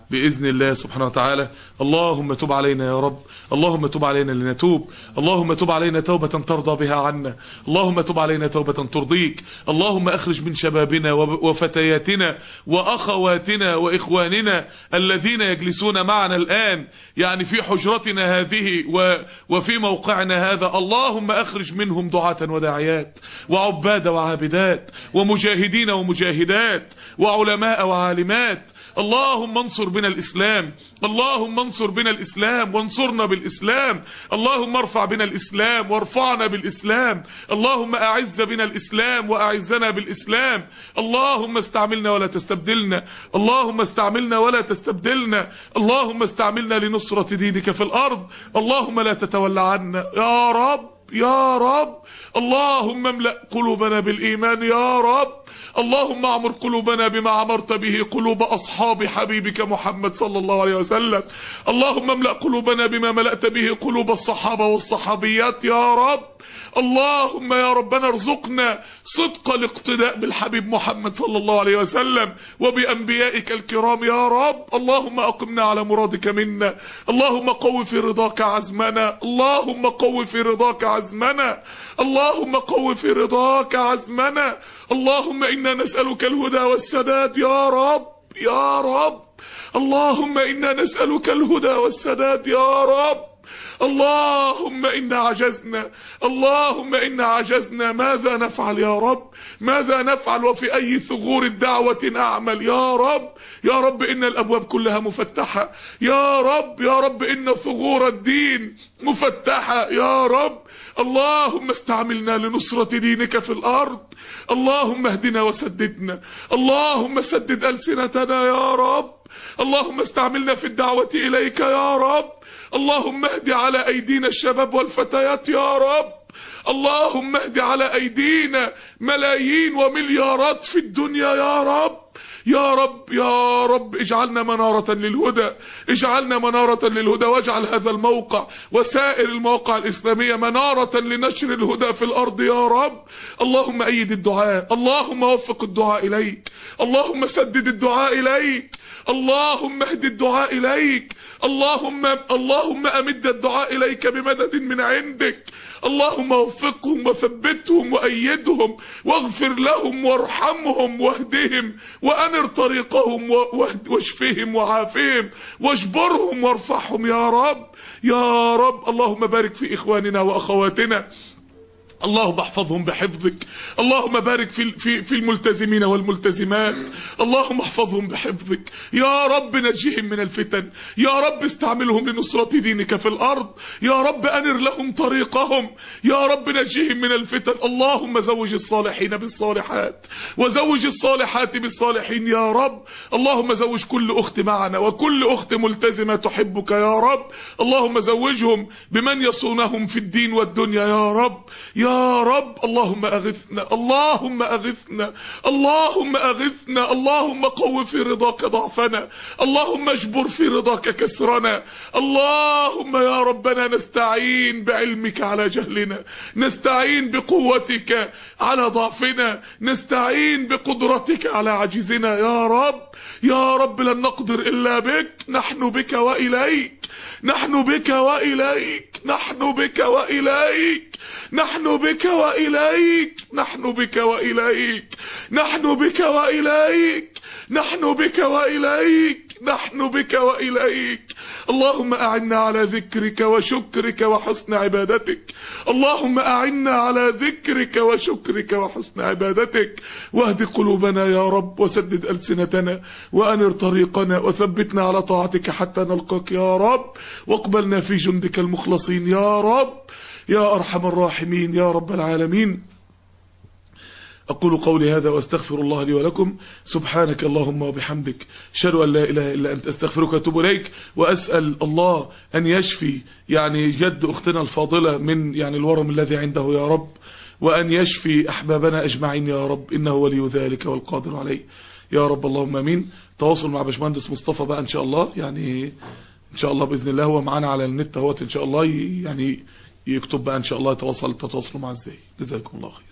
بإذن الله سبحانه وتعالى اللهم تب علينا يا رب اللهم تب علينا لنتوب اللهم تب علينا توبة ترضى بها عنا اللهم تب علينا توبة ترضيك اللهم أخرج من شبابنا وفتياتنا وأخواتنا وإخواننا الذين يجلسون معنا الآن يعني في حجرتنا هذه وفي موقعنا هذا اللهم أخرج منهم دعاة وداعيات وعباد وعابدات ومجاهدين ومجاهدات وعلماء وعالمات اللهم انصر بنا الإسلام اللهم انصر بنا الإسلام وانصرنا بالإسلام اللهم ارفع بنا الإسلام وارفعنا بالإسلام اللهم أعز بنا الإسلام وأعزنا بالإسلام اللهم استعملنا ولا تستبدلنا اللهم استعملنا ولا تستبدلنا اللهم استعملنا لنصرة دينك في الأرض اللهم لا تتولى عنا يا رب يا رب اللهم املأ قلوبنا بالإيمان يا رب اللهم اعمر قلوبنا بما عمرت به قلوب أصحاب حبيبك محمد صلى الله عليه وسلم اللهم املأ قلوبنا بما ملأت به قلوب الصحابة والصحابيات يا رب اللهم يا ربنا ارزقنا صدق الاقتداء بالحبيب محمد صلى الله عليه وسلم وبأنبيائك الكرام يا رب اللهم أقمنا على مرادك منا اللهم قو في رضاك عزمنا اللهم قو في رضاك عزمنا اللهم قو في رضاك عزمنا اللهم إنا نسألك الهدى والسداد يا رب يا رب اللهم إنا نسألك الهدى والسداد يا رب اللهم إنا عجزنا اللهم إنا عجزنا ماذا نفعل يا رب ماذا نفعل وفي أي ثغور الدعوة نعمل يا رب يا رب إن الأبواب كلها مفتحة يا رب يا رب إن ثغور الدين مفتحة يا رب اللهم استعملنا لنصرة دينك في الأرض اللهم اهدنا وسددنا اللهم سدد ألسنتنا يا رب اللهم استعملنا في الدعوة إليك يا رب اللهم اهد على أيدينا الشباب والفتيات يا رب اللهم اهد على أيدينا ملايين ومليارات في الدنيا يا رب يا رب يا رب اجعلنا منارة للهدى اجعلنا منارة للهدى واجعل هذا الموقع وسائر المواقع الإسلامية منارة لنشر الهدى في الأرض يا رب اللهم أيد الدعاء اللهم وفق الدعاء إليك اللهم سدد الدعاء إليك اللهم اهد الدعاء إليك اللهم اللهم أمد الدعاء إليك بمدد من عندك اللهم وفقهم وثبتهم وأيدهم واغفر لهم وارحمهم واهدهم وأنر طريقهم واشفهم وعافهم واجبرهم وارفعهم يا رب يا رب اللهم بارك في إخواننا وأخواتنا اللهم احفظهم بحفظك اللهم بارك في في في الملتزمين والملتزمات اللهم احفظهم بحفظك يا رب نجيهم من الفتن يا رب استعملهم لنصرة دينك في الأرض يا رب أنر لهم طريقهم يا رب نجيهم من الفتن اللهم زوج الصالحين بالصالحات وزوج الصالحات بالصالحين يا رب اللهم زوج كل أخت معنا وكل أخت ملتزمة تحبك يا رب اللهم زوجهم بمن يصونهم في الدين والدنيا يا رب يا يا رب اللهم أغثنا اللهم أغثنا اللهم أغثنا اللهم قو في رضاك ضعفنا اللهم اجبر في رضاك كسرنا اللهم يا ربنا نستعين بعلمك على جهلنا نستعين بقوتك على ضعفنا نستعين بقدرتك على عجزنا يا رب يا رب لن نقدر إلا بك نحن بك وإليك نحن بك وإليك نحن بك وإليك نحن بك وإليك نحن بك وإليك نحن بك وإليك نحن بك وإليك نحن بك وإليك اللهم أعنا على ذكرك وشكرك وحسن عبادتك اللهم أعنا على ذكرك وشكرك وحسن عبادتك واهد قلوبنا يا رب وسدد ألسنتنا وأنر طريقنا وثبتنا على طاعتك حتى نلقاك يا رب واقبلنا في جندك المخلصين يا رب يا أرحم الراحمين يا رب العالمين أقول قولي هذا وأستغفر الله لي ولكم سبحانك اللهم وبحمدك أشهد أن لا إله إلا أنت أستغفرك وأتوب إليك وأسأل الله أن يشفي يعني جد أختنا الفاضلة من يعني الورم الذي عنده يا رب وأن يشفي أحبابنا أجمعين يا رب إنه ولي ذلك والقادر عليه يا رب اللهم أمين تواصل مع باشمهندس مصطفى بقى إن شاء الله يعني إن شاء الله بإذن الله هو معانا على النت اهوت إن شاء الله يعني يكتب بقى إن شاء الله يتواصل تتواصلوا معاه إزاي جزاكم الله خير